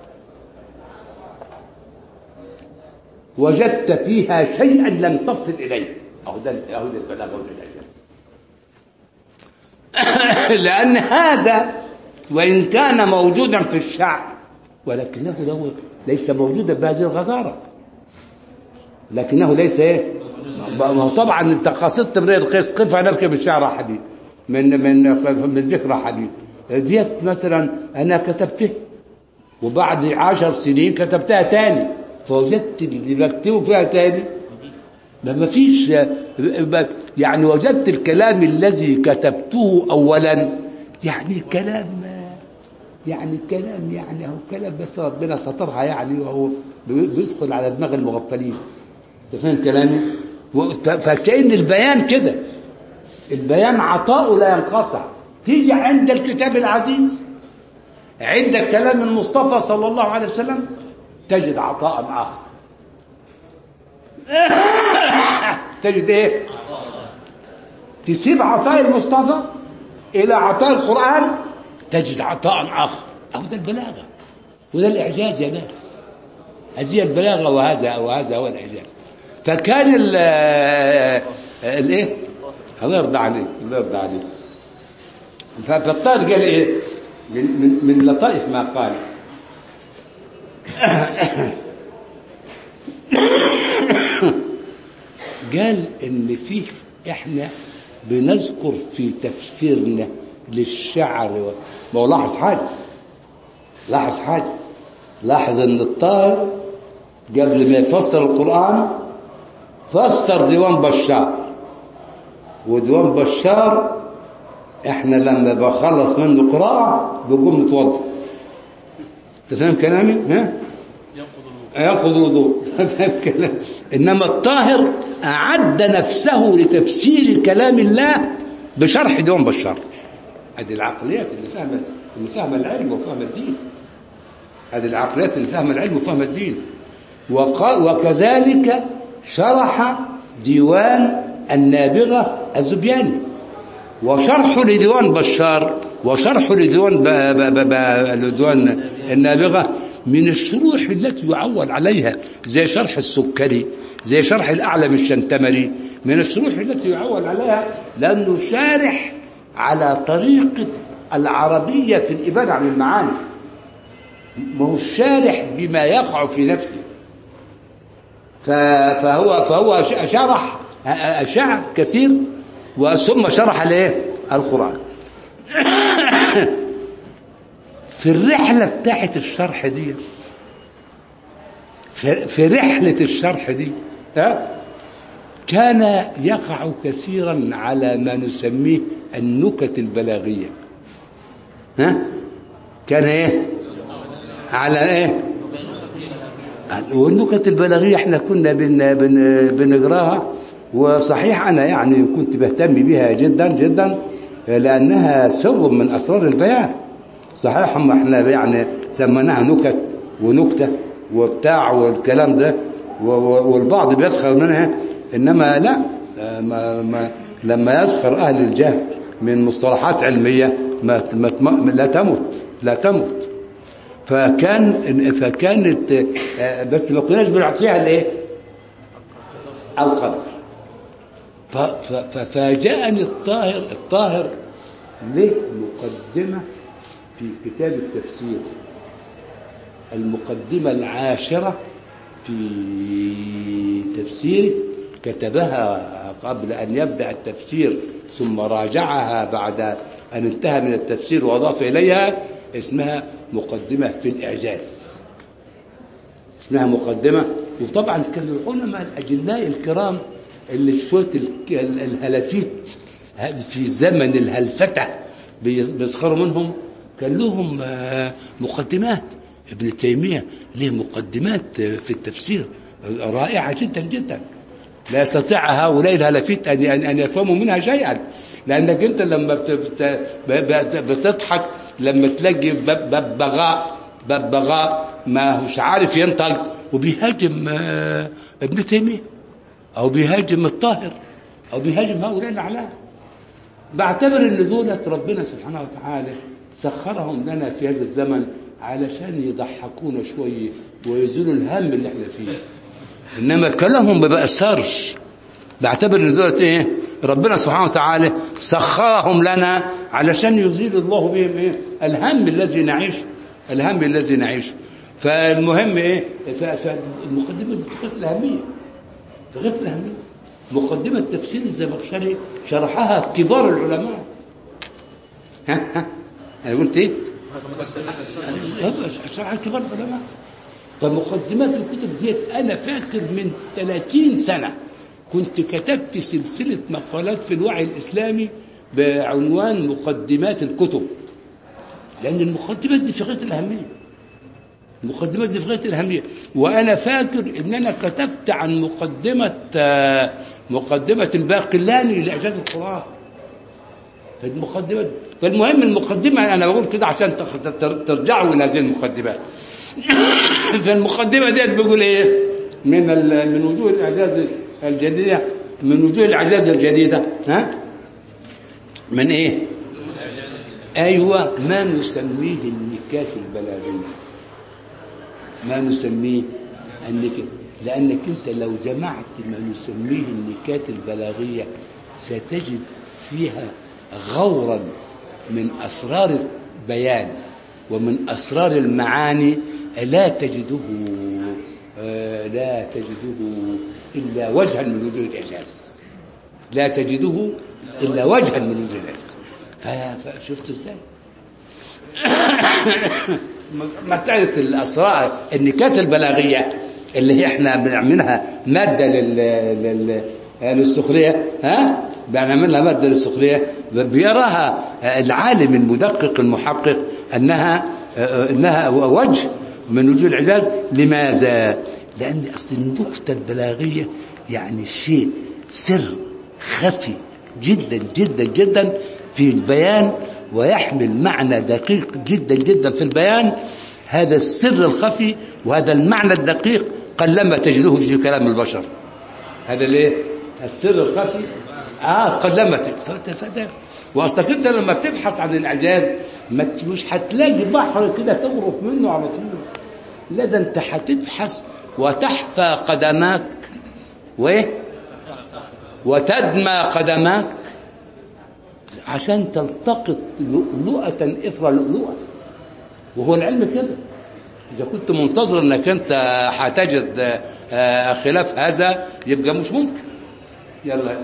وجدت فيها شيئا لم تفصل إليه أهو ده أهو ده البلاغة وده الإعجاز لأن هذا وإن كان موجودا في الشعب ولكنه له ليس موجودا بهذه الغزارة لكنه ليس ايه ما هو طبعا انت قصدت امرئ القيس قف نركب الشعر حديد من من من ذكرى حديد ديت مثلا انا كتبته وبعد عشر سنين كتبتها تاني فوجدت اللي بكتبه فيها تاني ما ما فيش يعني وجدت الكلام الذي كتبته اولا يعني كلام يعني كلام يعني هو كلام بس ربنا سطرها يعني وهو بيدخل على دماغ المغفلين انت فاهم كلامي و- ف- فكأن البيان كده البيان عطاؤه لا ينقطع تيجي عند الكتاب العزيز عند كلام المصطفى صلى الله عليه وسلم تجد عطاء آخر تجد ايه تسيب عطاء المصطفى الى عطاء القرآن تجد عطاء آخر أو ده البلاغة وده الإعجاز يا ناس هذه البلاغة وهذا وهذا هو الإعجاز فكان ال الايه الله يرضى عليك الله يرضى عليك ف- فالطاهر قال ايه من من من لطائف ما قال قال ان فيه احنا بنذكر في تفسيرنا للشعر و- ما هو لاحظ حاجه لاحظ حاجه لاحظ ان الطاهر قبل ما يفسر القران فسر ديوان بشار وديوان بشار احنا لما بخلص منه قراءه بقوم نتوضا انت فاهم كلامي ها ينقض الوضوء فاهم كلام انما الطاهر اعد نفسه لتفسير كلام الله بشرح ديوان بشار هذه العقليات اللي فاهمه اللي فاهمه العلم وفاهمه الدين هذه العقليات اللي فاهمه العلم وفاهمه الدين وق- وكذلك شرح ديوان النابغة الزبياني وشرحه لديوان بشار وشرحه لديوان ب... ب... ب... ب... لديوان النابغة من الشروح التي يعول عليها زي شرح السكري زي شرح الأعلم الشنتمري من الشروح التي يعول عليها لأنه شارح على طريقة العربية في الإبادة عن المعاني ما هو الشارح بما يقع في نفسه ف- فهو فهو ش- شرح أشعة كثير وثم شرح الايه القرآن في الرحلة بتاعت الشرح دي في في رحلة الشرح دي ها كان يقع كثيرا على ما نسميه النكت البلاغية ها كان ايه على ايه والنكت البلاغية احنا كنا بن بن بنقراها وصحيح أنا يعني كنت بهتم بها جدا جدا لأنها سر من أسرار البيان صحيح هم احنا يعني سميناها نكت ونكتة وبتاع والكلام ده و- و- والبعض بيسخر منها إنما لا ما ما لما يسخر أهل الجهل من مصطلحات علمية ما ما ما- لا تمت لا تمت فكان فكانت آه، بس ما كناش بنعطيها الايه القدر ف- ف- ففاجأني الطاهر الطاهر له مقدمة في كتاب التفسير المقدمة العاشرة في تفسيره كتبها قبل أن يبدأ التفسير ثم راجعها بعد أن انتهى من التفسير وأضاف إليها اسمها مقدمة في الإعجاز اسمها مقدمة وطبعا كان العلماء الأجلاء الكرام اللي شوية ال- ال- الهلافيت في زمن الهلفتة بي- بيسخروا منهم كان لهم آه، مقدمات ابن تيمية له مقدمات آه، في التفسير رائعة جدا جدا لا يستطيع هؤلاء الهلافيت أن أن أن يفهموا منها شيئا لأنك أنت لما بت- بت- ب- ب- بتضحك لما تلاقي بب- ببغاء ببغاء ما هوش عارف ينطق وبيهاجم آه، ابن تيمية أو بيهاجم الطاهر أو بيهاجم هؤلاء الأعلام بعتبر ان دولة ربنا سبحانه وتعالى سخرهم لنا في هذا الزمن علشان يضحكونا شوية ويزولوا الهم اللي احنا فيه انما كلامهم ما بأثرش بعتبر ان دولت ايه ربنا سبحانه وتعالى سخرهم لنا علشان يزيل الله بهم ايه الهم الذي نعيشه الهم الذي نعيشه فالمهم ايه ف- فالمقدمه دي في غايه الاهميه في غايه الاهميه مقدمه تفسير الزمخشري شرحها كبار العلماء ها ها انا قلت ايه شرح كبار العلماء فمقدمات الكتب ديت انا فاكر من 30 سنه كنت كتبت سلسله مقالات في الوعي الاسلامي بعنوان مقدمات الكتب لان المقدمات دي في غايه الاهميه المقدمات دي في غايه الاهميه وانا فاكر ان انا كتبت عن مقدمه آه، مقدمه الباقلاني لاعجاز القران فالمقدمات فالمهم المقدمه انا بقول كده عشان تخ- تر- ترجعوا الى هذه المقدمات فالمقدمه ديت بيقول ايه من ال- من وجوه الاعجاز الجديده من وجوه الاعجاز الجديده ها من ايه ايوه ما نسميه النكات البلاغيه ما نسميه النكات لانك انت لو جمعت ما نسميه النكات البلاغيه ستجد فيها غورا من اسرار البيان ومن اسرار المعاني لا تجده آه، لا تجده الا وجها من وجوه الاعجاز لا تجده الا وجها من وجوه الاعجاز ف- فشفت ازاي مسألة الأسرار النكات البلاغية اللي هي احنا بنعملها مادة لل... لل... للسخرية ها بنعملها مادة للسخرية بيراها العالم المدقق المحقق أنها أنها وجه من وجوه الإعجاز لماذا؟ لأن أصل النكتة البلاغية يعني شيء سر خفي جدا جدا جدا في البيان ويحمل معنى دقيق جدا جدا في البيان هذا السر الخفي وهذا المعنى الدقيق قلما تجده في كلام البشر هذا ليه السر الخفي اه قلما تجد فده واصلك انت لما تبحث عن الاعجاز ما ت- مش هتلاقي بحر كده تغرف منه على طول لا ده انت هتبحث وتحفى قدماك وايه وتدمى قدماك عشان تلتقط لؤلؤة إثر لؤلؤة وهو العلم كده إذا كنت منتظر أنك أنت هتجد آه، خلاف هذا يبقى مش ممكن يلا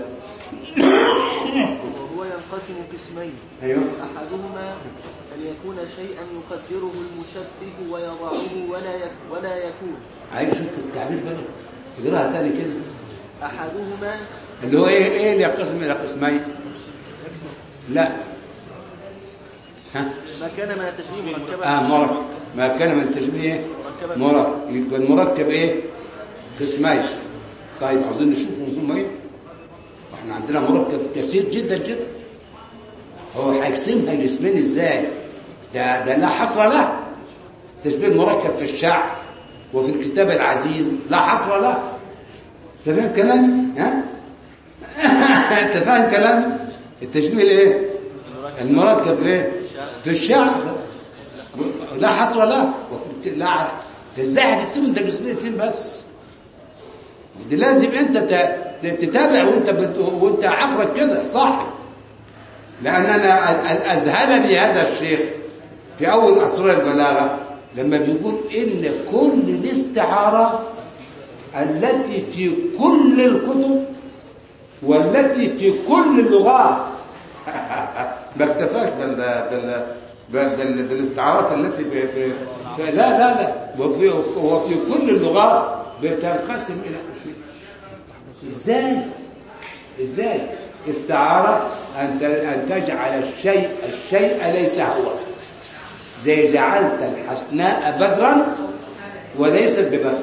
وهو ينقسم قسمين أيوه أحدهما أن يكون شيئا يقدره المشبه ويضعه ولا يك ولا يكون عايز شفت التعبير بقى اقراها تاني كده أحدهما اللي هو ايه ايه اللي ينقسم الى قسمين لا ها ما كان من التشبيه مركبا اه مركب ما كان من التشبيه مركب يبقى المركب ايه قسمين طيب عاوزين نشوف هم ايه احنا عندنا مركب كثير جدا جدا هو هيقسمها لاسمين ازاي ده ده لا حصر له تشبيه المركب في الشعر وفي الكتاب العزيز لا حصر له انت فاهم كلامي ها انت فاهم كلامي التشبيه الايه المركب في ايه في الشعر لا حصر له وفي الك- لا ازاي هتكتبه انت باسمين اتنين بس دي لازم انت ت- ت- تتابع وانت بت... وانت عقلك كده صح لان انا أ- أ- اذهلني هذا الشيخ في اول اسرار البلاغه لما بيقول ان كل الاستعارات التي في كل الكتب والتي في كل اللغات ما اكتفاش بال بال بال بال بالاستعارات التي في, في, في لا لا لا وفي وفي كل اللغات بتنقسم الى قسمين ازاي ازاي استعاره ان ت- ان تجعل الشيء الشيء ليس هو زي جعلت الحسناء بدرا وليست ببدر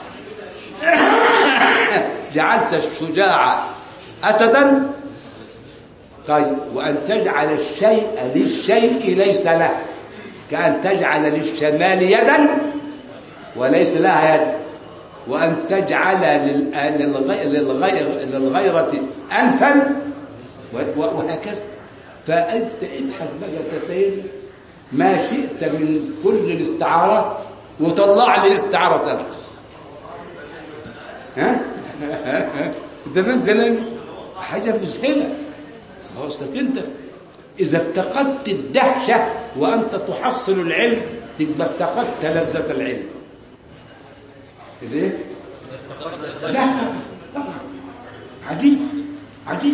جعلت الشجاع اسدا طيب وان تجعل الشيء للشيء ليس له كان تجعل للشمال يدا وليس لها يد وان تجعل لل- للغي- للغي- للغيره انفا و- و- وهكذا فانت ابحث بقى يا سيدي ما شئت من كل الاستعارات وطلع لي استعاره ثالثه ها ده مثلا حاجة مذهلة هو أصلك أنت إذا افتقدت الدهشة وأنت تحصل العلم تبقى افتقدت لذة العلم ليه؟ لا طبعا طبعا عجيب عجيب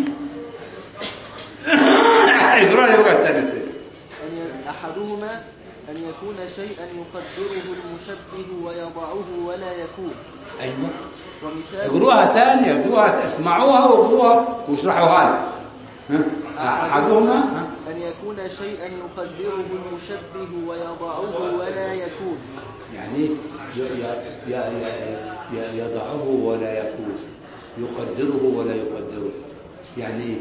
إبراهيم بقى الثاني سنة أن ي- أحدهما أن يكون شيئا يقدره المشبه ويضعه ولا يكون أيوه ومثال اقروها تاني اقروها اسمعوها واقروها واشرحوها لي ها؟ أحدهما ها؟ أن يكون شيئا يقدره المشبه ويضعه ولا يكون يعني ي- ي- ي- ي- ي- يضعه ولا يكون يقدره ولا يقدره يعني ايه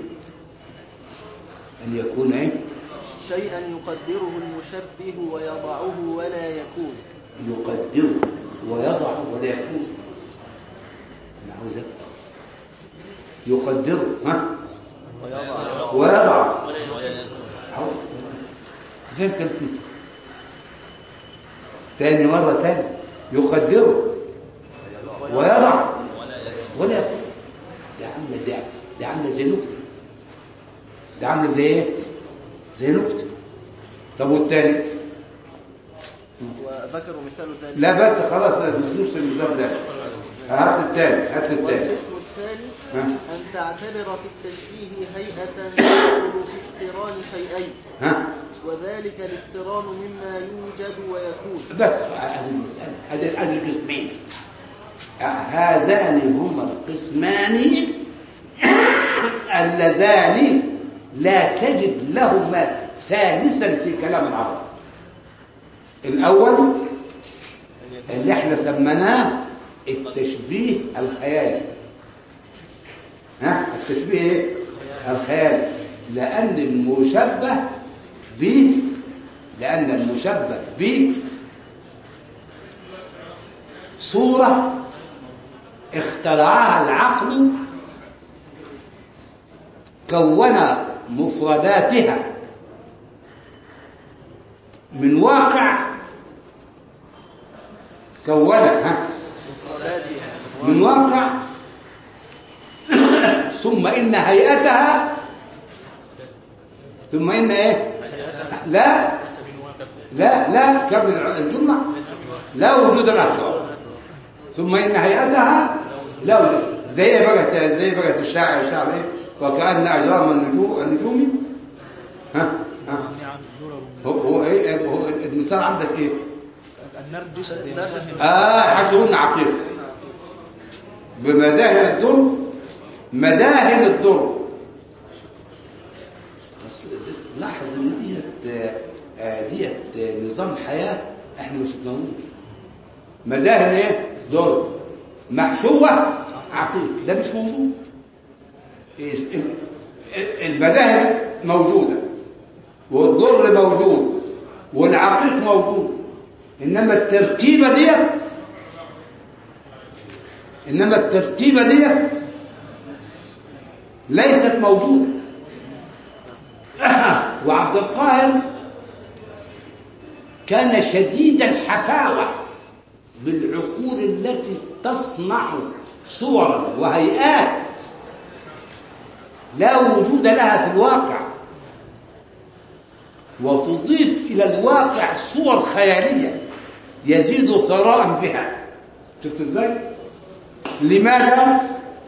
ان يكون ايه شيئا يقدره المشبه ويضعه ولا يكون يقدره ويضع ولا يكون نعوذ يقدره ها ويضع ويضع أهو. فين كان فيه تاني مرة تاني يقدره ويضع ولا يكون ده عاملة ده ده عاملة زي نكتة ده عاملة زي ايه؟ زي نكتة طب والتاني وذكروا مثال ذلك لا بس خلاص ما نوصل المثال ده هات التاني هات التاني والقسم الثاني ها أن تعتبر في التشبيه هيئة تدخل في اقتران شيئين ها وذلك الاقتران مما يوجد ويكون بس هذه المسألة هذه هذه القسمين هذان هما القسمان اللذان لا تجد لهما ثالثا في كلام العرب الأول اللي احنا سميناه التشبيه الخيالي ها التشبيه ايه الخيالي لأن المشبه به لأن المشبه به صورة اخترعها العقل كون مفرداتها من واقع كونها من واقع ثم إن هيئتها ثم إن إيه لا لا لا كمل الجملة لا وجود لها ثم إن هيئتها لا وجود زي بقت زي بقت الشاعر الشاعر إيه وكأن أجرام النجوم النجوم ها ها هو هو إيه هو المثال عندك إيه النرجس آه حشرون عقيق بمداهن الدر مداهن الدر بس بس لاحظ ان ديت آه، ديت آه، نظام حياه احنا ما شفناهوش مداهن ايه در محشوه عقيق ده مش موجود إيه، ال- ال- المداهن موجوده والضر موجود والعقيق موجود انما التركيبه ديت انما التركيبه ديت ليست موجوده وعبد القاهر كان شديد الحفاوه بالعقول التي تصنع صورا وهيئات لا وجود لها في الواقع وتضيف إلى الواقع صور خيالية يزيد ثراء بها شفت ازاي؟ لماذا؟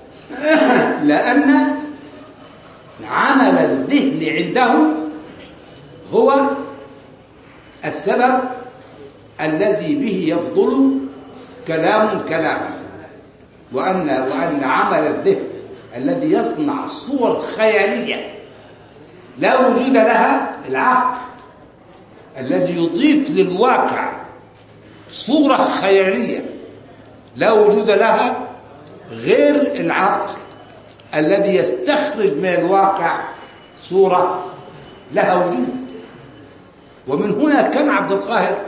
لأن عمل الذهن عنده هو السبب الذي به يفضل كلام كلاما وأن وأن عمل الذهن الذي يصنع صور خيالية لا وجود لها العقل الذي يضيف للواقع صورة خيالية لا وجود لها غير العقل الذي يستخرج من الواقع صورة لها وجود ومن هنا كان عبد القاهر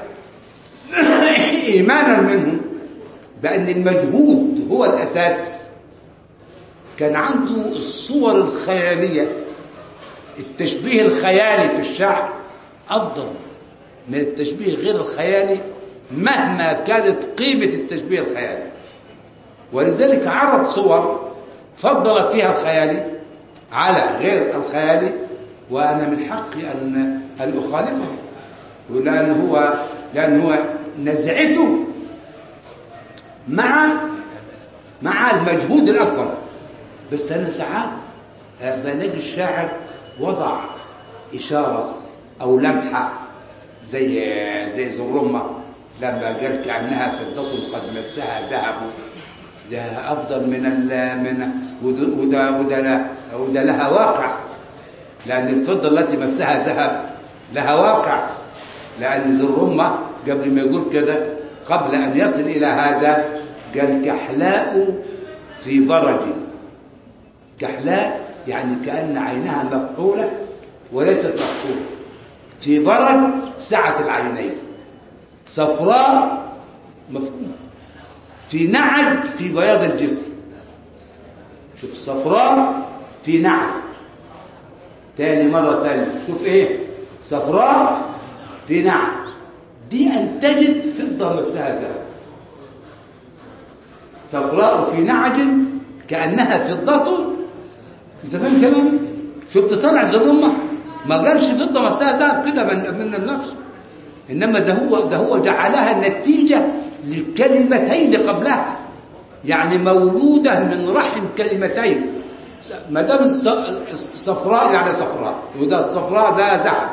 إيمانا منه بأن المجهود هو الأساس كان عنده الصور الخيالية التشبيه الخيالي في الشعر أفضل من التشبيه غير الخيالي مهما كانت قيمة التشبيه الخيالي ولذلك عرض صور فضلت فيها الخيالي على غير الخيالي وأنا من حقي أن أن أخالفه لأن هو لأن هو نزعته مع مع المجهود الأكبر بس أنا ساعات آه، بلاقي الشاعر وضع إشارة أو لمحة زي زي زرمة لما قال كأنها فضة قد مسها ذهب ده أفضل من ال من وده وده وده, لا- وده لها واقع لأن الفضة التي مسها ذهب لها واقع لأن ذو الرمة قبل ما يقول كده قبل أن يصل إلى هذا قال كحلاء في برج كحلاء يعني كأن عينها مكحولة وليست مكحولة في برج سعة العينين صفراء مفهوم في نعج في بياض الجسم شوف صفراء في نعج تاني مرة تانية شوف ايه صفراء في نعج دي انتجت فضة مسها ذهب صفراء في نعج كأنها فضة انت فاهم كلامي شفت صنع الرمة ما قالش فضة مسها ذهب كده من من النفس انما ده هو ده هو جعلها نتيجة للكلمتين قبلها يعني مولودة من رحم كلمتين ما دام الص- الصفراء يعني صفراء وده الصفراء ده ذهب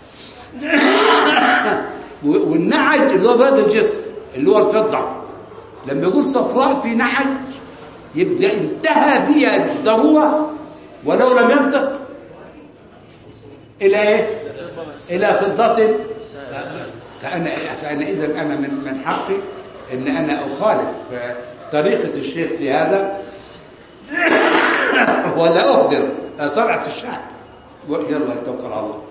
و- والنعج اللي هو بياض الجسم اللي هو الفضة لما يقول صفراء في نعج يبقى انتهى بها الضرورة ولو لم ينطق إلى إيه؟ إلى فضة فأنا فأنا إذا أنا من من حقي إن أنا أخالف طريقة الشيخ في هذا ولا أهدر صنعة الشعر يلا توكل على الله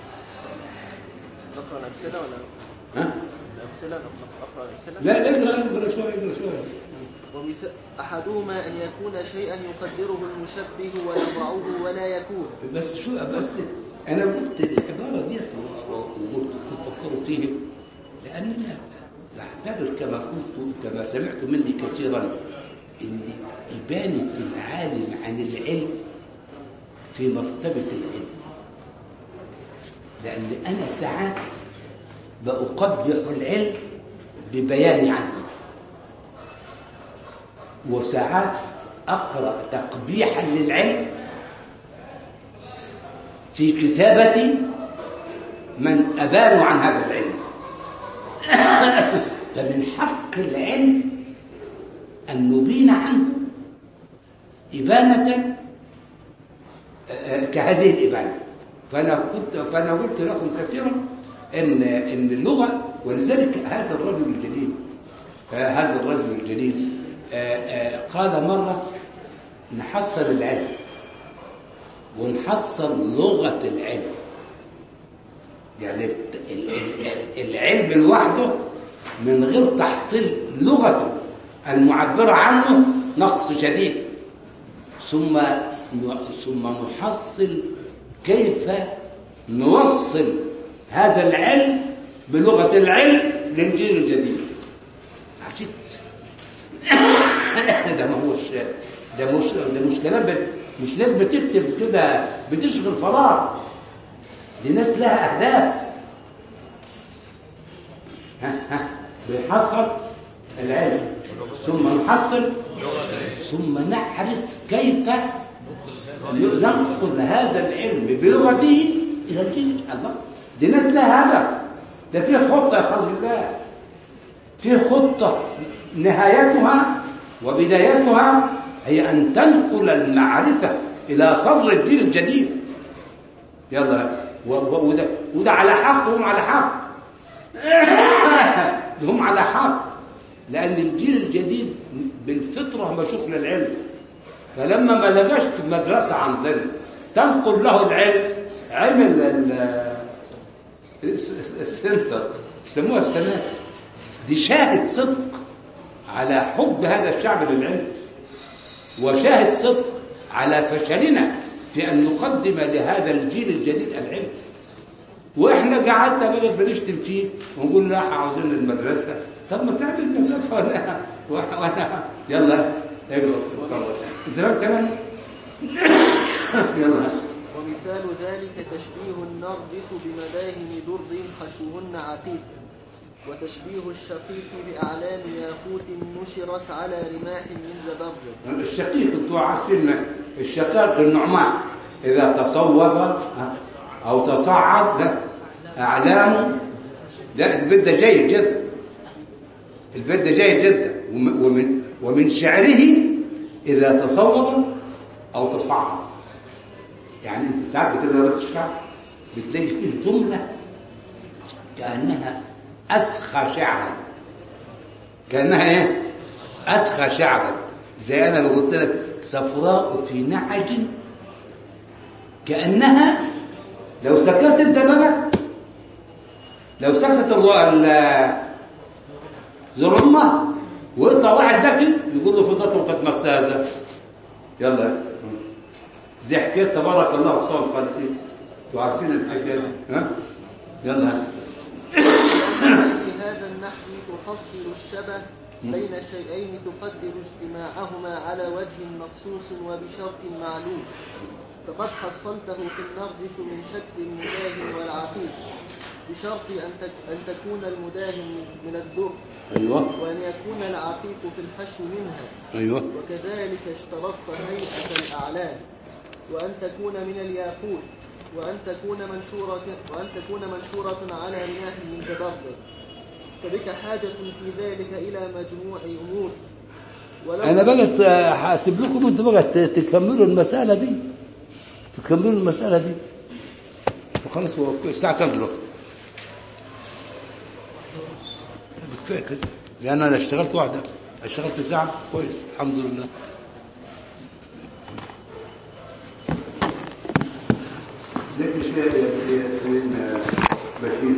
نقرأ الأمثلة ولا ها؟ الأمثلة نقرأ الأمثلة لا اقرا اقرا شوي اقرا شوي ومث... أحدهما أن يكون شيئا يقدره المشبه ويضعه ولا يكون بس شو بس انا قلت العباره ديت وقلت كنت افكر فيه لاننا بعتبر كما كنت كما سمعت مني كثيرا ان ابانه العالم عن العلم في مرتبه العلم لان انا ساعات باقبح العلم ببياني عنه وساعات اقرا تقبيحا للعلم في كتابة من أبانوا عن هذا العلم فمن حق العلم أن نبين عنه إبانة آه، كهذه الإبانة فأنا كنت فأنا قلت لكم كثيرا إن إن اللغة ولذلك هذا الرجل الجليل آه، هذا الرجل الجليل آه، آه، قال مرة نحصل العلم ونحصل لغة العلم يعني الت- ال- ال- العلم لوحده من غير تحصيل لغته المعبرة عنه نقص شديد ثم ن- ثم نحصل كيف نوصل هذا العلم بلغة العلم للجيل الجديد عجبت ده ما هوش ده مش ده مش كلام بت- مش ناس بتكتب كده بتشغل فراغ دي ناس لها اهداف ها ها بنحصل العلم ثم نحصل ثم نعرف كيف ننقل هذا العلم بلغته الى الجيل الله دي ناس لها هدف ده في خطه يا خلق الله في خطة نهايتها وبدايتها هي أن تنقل المعرفة إلى صدر الجيل الجديد يلا و- و- وده, وده على حق وهم على حق ده هم على حق لأن الجيل الجديد بالفطرة مشوف للعلم فلما ما لقاش في المدرسة عندنا تنقل له العلم علم ال- ال- الس- السنتر يسموها السناتر دي شاهد صدق على حب هذا الشعب للعلم وشاهد صدق على فشلنا في أن نقدم لهذا الجيل الجديد العلم واحنا قعدنا بقى بنشتم فيه ونقول لا عاوزين المدرسه طب ما تعمل المدرسه ولا وانا يلا اقرا انت فاهم كلام يلا ومثال ذلك تشبيه النرجس بمداهن در حشوهن عقيق وتشبيه الشقيق بأعلام ياقوت نشرت على رماح من زبرجد الشقيق انتوا عارفين الشقاق النعمان اذا تصور او تصعد ده اعلامه ده البيت ده جيد جدا البيت ده جيد جدا وم- ومن ومن شعره اذا تصور او تصعد يعني انت ساعات بتقرا بيت الشعر بتلاقي فيه جمله كانها اسخى شعرا كانها ايه اسخى شعرا زي انا ما قلت لك صفراء في نعج كانها لو سكت انت بقى لو سكت الر- ال- زرمة ويطلع واحد ذكي يقول له فضته قد مسازة يلا زي حكايه تبارك الله وصوت خالقين انتوا عارفين الحكايه دي ها يلا في هذا النحو تحصل الشبه بين شيئين تقدر اجتماعهما على وجه مخصوص وبشرط معلوم فقد حصلته في النرجس من شكل المداهن والعقيق بشرط أن تك- أن تكون المداهن من الدر ايوه وأن يكون العقيق في الحشو منها ايوه وكذلك اشترطت هيئة الأعلام وأن تكون من الياقوت وأن تكون منشورة وأن تكون منشورة على رماح من زبرجد فبك حاجة في ذلك إلى مجموع أمور ولو انا بقى هسيب لكم انتوا بقى ت- تكملوا المساله دي تكملوا المساله دي وخلاص هو الساعه كام دلوقتي كفايه كده لان انا اشتغلت واحده اشتغلت ساعه كويس الحمد لله زيت الشيء يا سيدنا بشير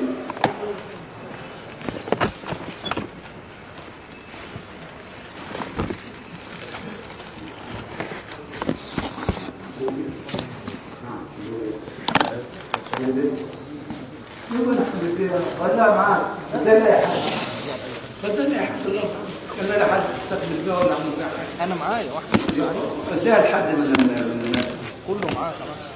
خدها معاك خدها يا حاج خدها يا حاج الله انا لا حاجه تستخدم بها ولا اعمل فيها حاجه انا معايا واحد اديها لحد من من الناس كله معايا خلاص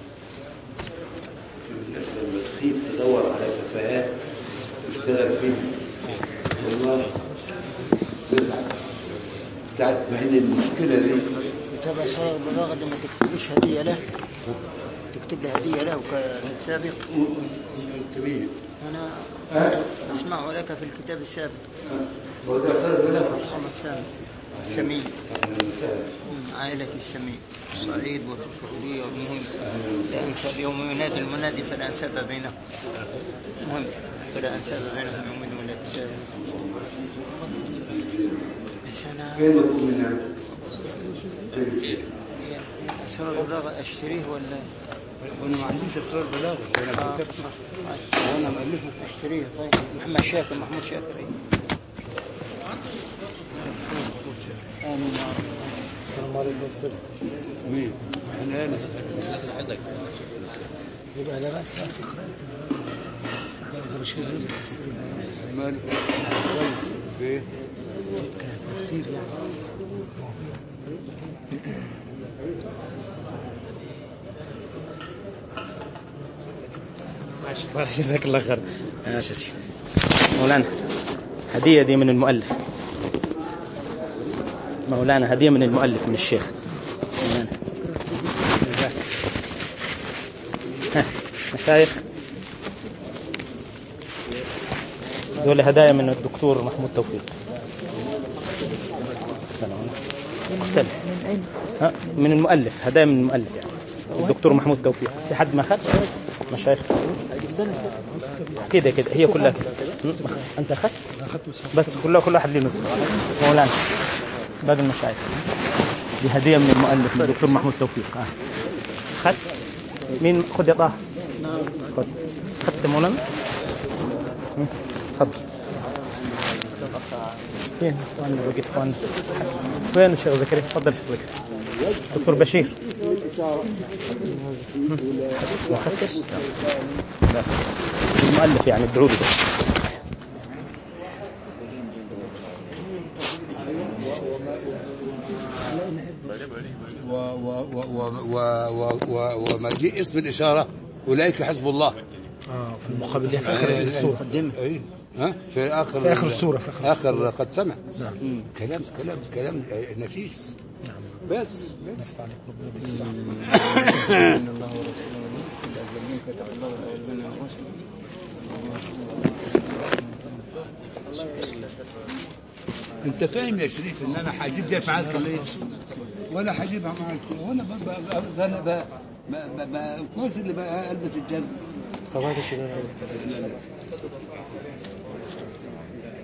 الناس لما تخيب تدور على كفاءات تشتغل فيها والله تزعل ساعة ما هي المشكلة دي يتابع صلاة البلاغة دي ما تكتبليش هدية له تكتب لي هدية له كسابق انت مين؟ أنا ها؟ أسمع لك في الكتاب السابق هو ده خير بلا محمد السامي السمي عائلة السمي صعيد والسعودية والمهم لا أنساب يوم ينادي المنادي فلا أنساب بينهم المهم فلا أنساب بينهم يوم الولاد بس أنا فين مطلوب منها؟ أسرار البلاغة أشتريه ولا وانا ما عنديش اسرار بلاغه انا آه. كتبت وانا مالفه اشتريه طيب محمد شاكر محمود شاكر إيه. آمين يا رب السلام عليكم استاذ مين؟ احنا انا يبقى لا باس في قراءة مالك كويس فين؟ تفسير يعني ماشي بارك جزاك الله خير ماشي يا سيدي مولانا هدية دي من المؤلف مولانا هدية من المؤلف من الشيخ مولانا جزاك. ها، مشايخ دول هدايا من الدكتور محمود توفيق مختلف ها من المؤلف هدايا من المؤلف يعني الدكتور محمود توفيق في حد ما اخذ مشايخ كده كده هي كلها كده م- انت اخذت بس كلها كل واحد له نسخه مولانا باقي المشايخ دي هديه من المؤلف من الدكتور محمود توفيق آه. اخذت مين خذ يا طه خذ اخذت يا مولانا م? تفضل فين اخواننا بقيت اخواننا وين الشيخ زكريا تفضل شيخ زكريا دكتور بشير ما اخذتش بس المؤلف يعني ادعوا له و- ومجيء اسم الإشارة أولئك حزب الله اه في المقابل اللي في اخر السوره أي ها في آخر في آخر السورة، في آخر آخر قد سمع نعم كلام كلام كلام نفيس نعم بس بس عليك ربنا يديك الصحة إن الله ورسوله الذين كتب الله الأولين من الرسل انت فاهم يا شريف ان انا هجيب دي افعال قليل ولا هجيبها معاك وانا ب- ب- ب- انا ب- ما- ما- ما- كويس اللي بقى البس الجزمه قواعد الشباب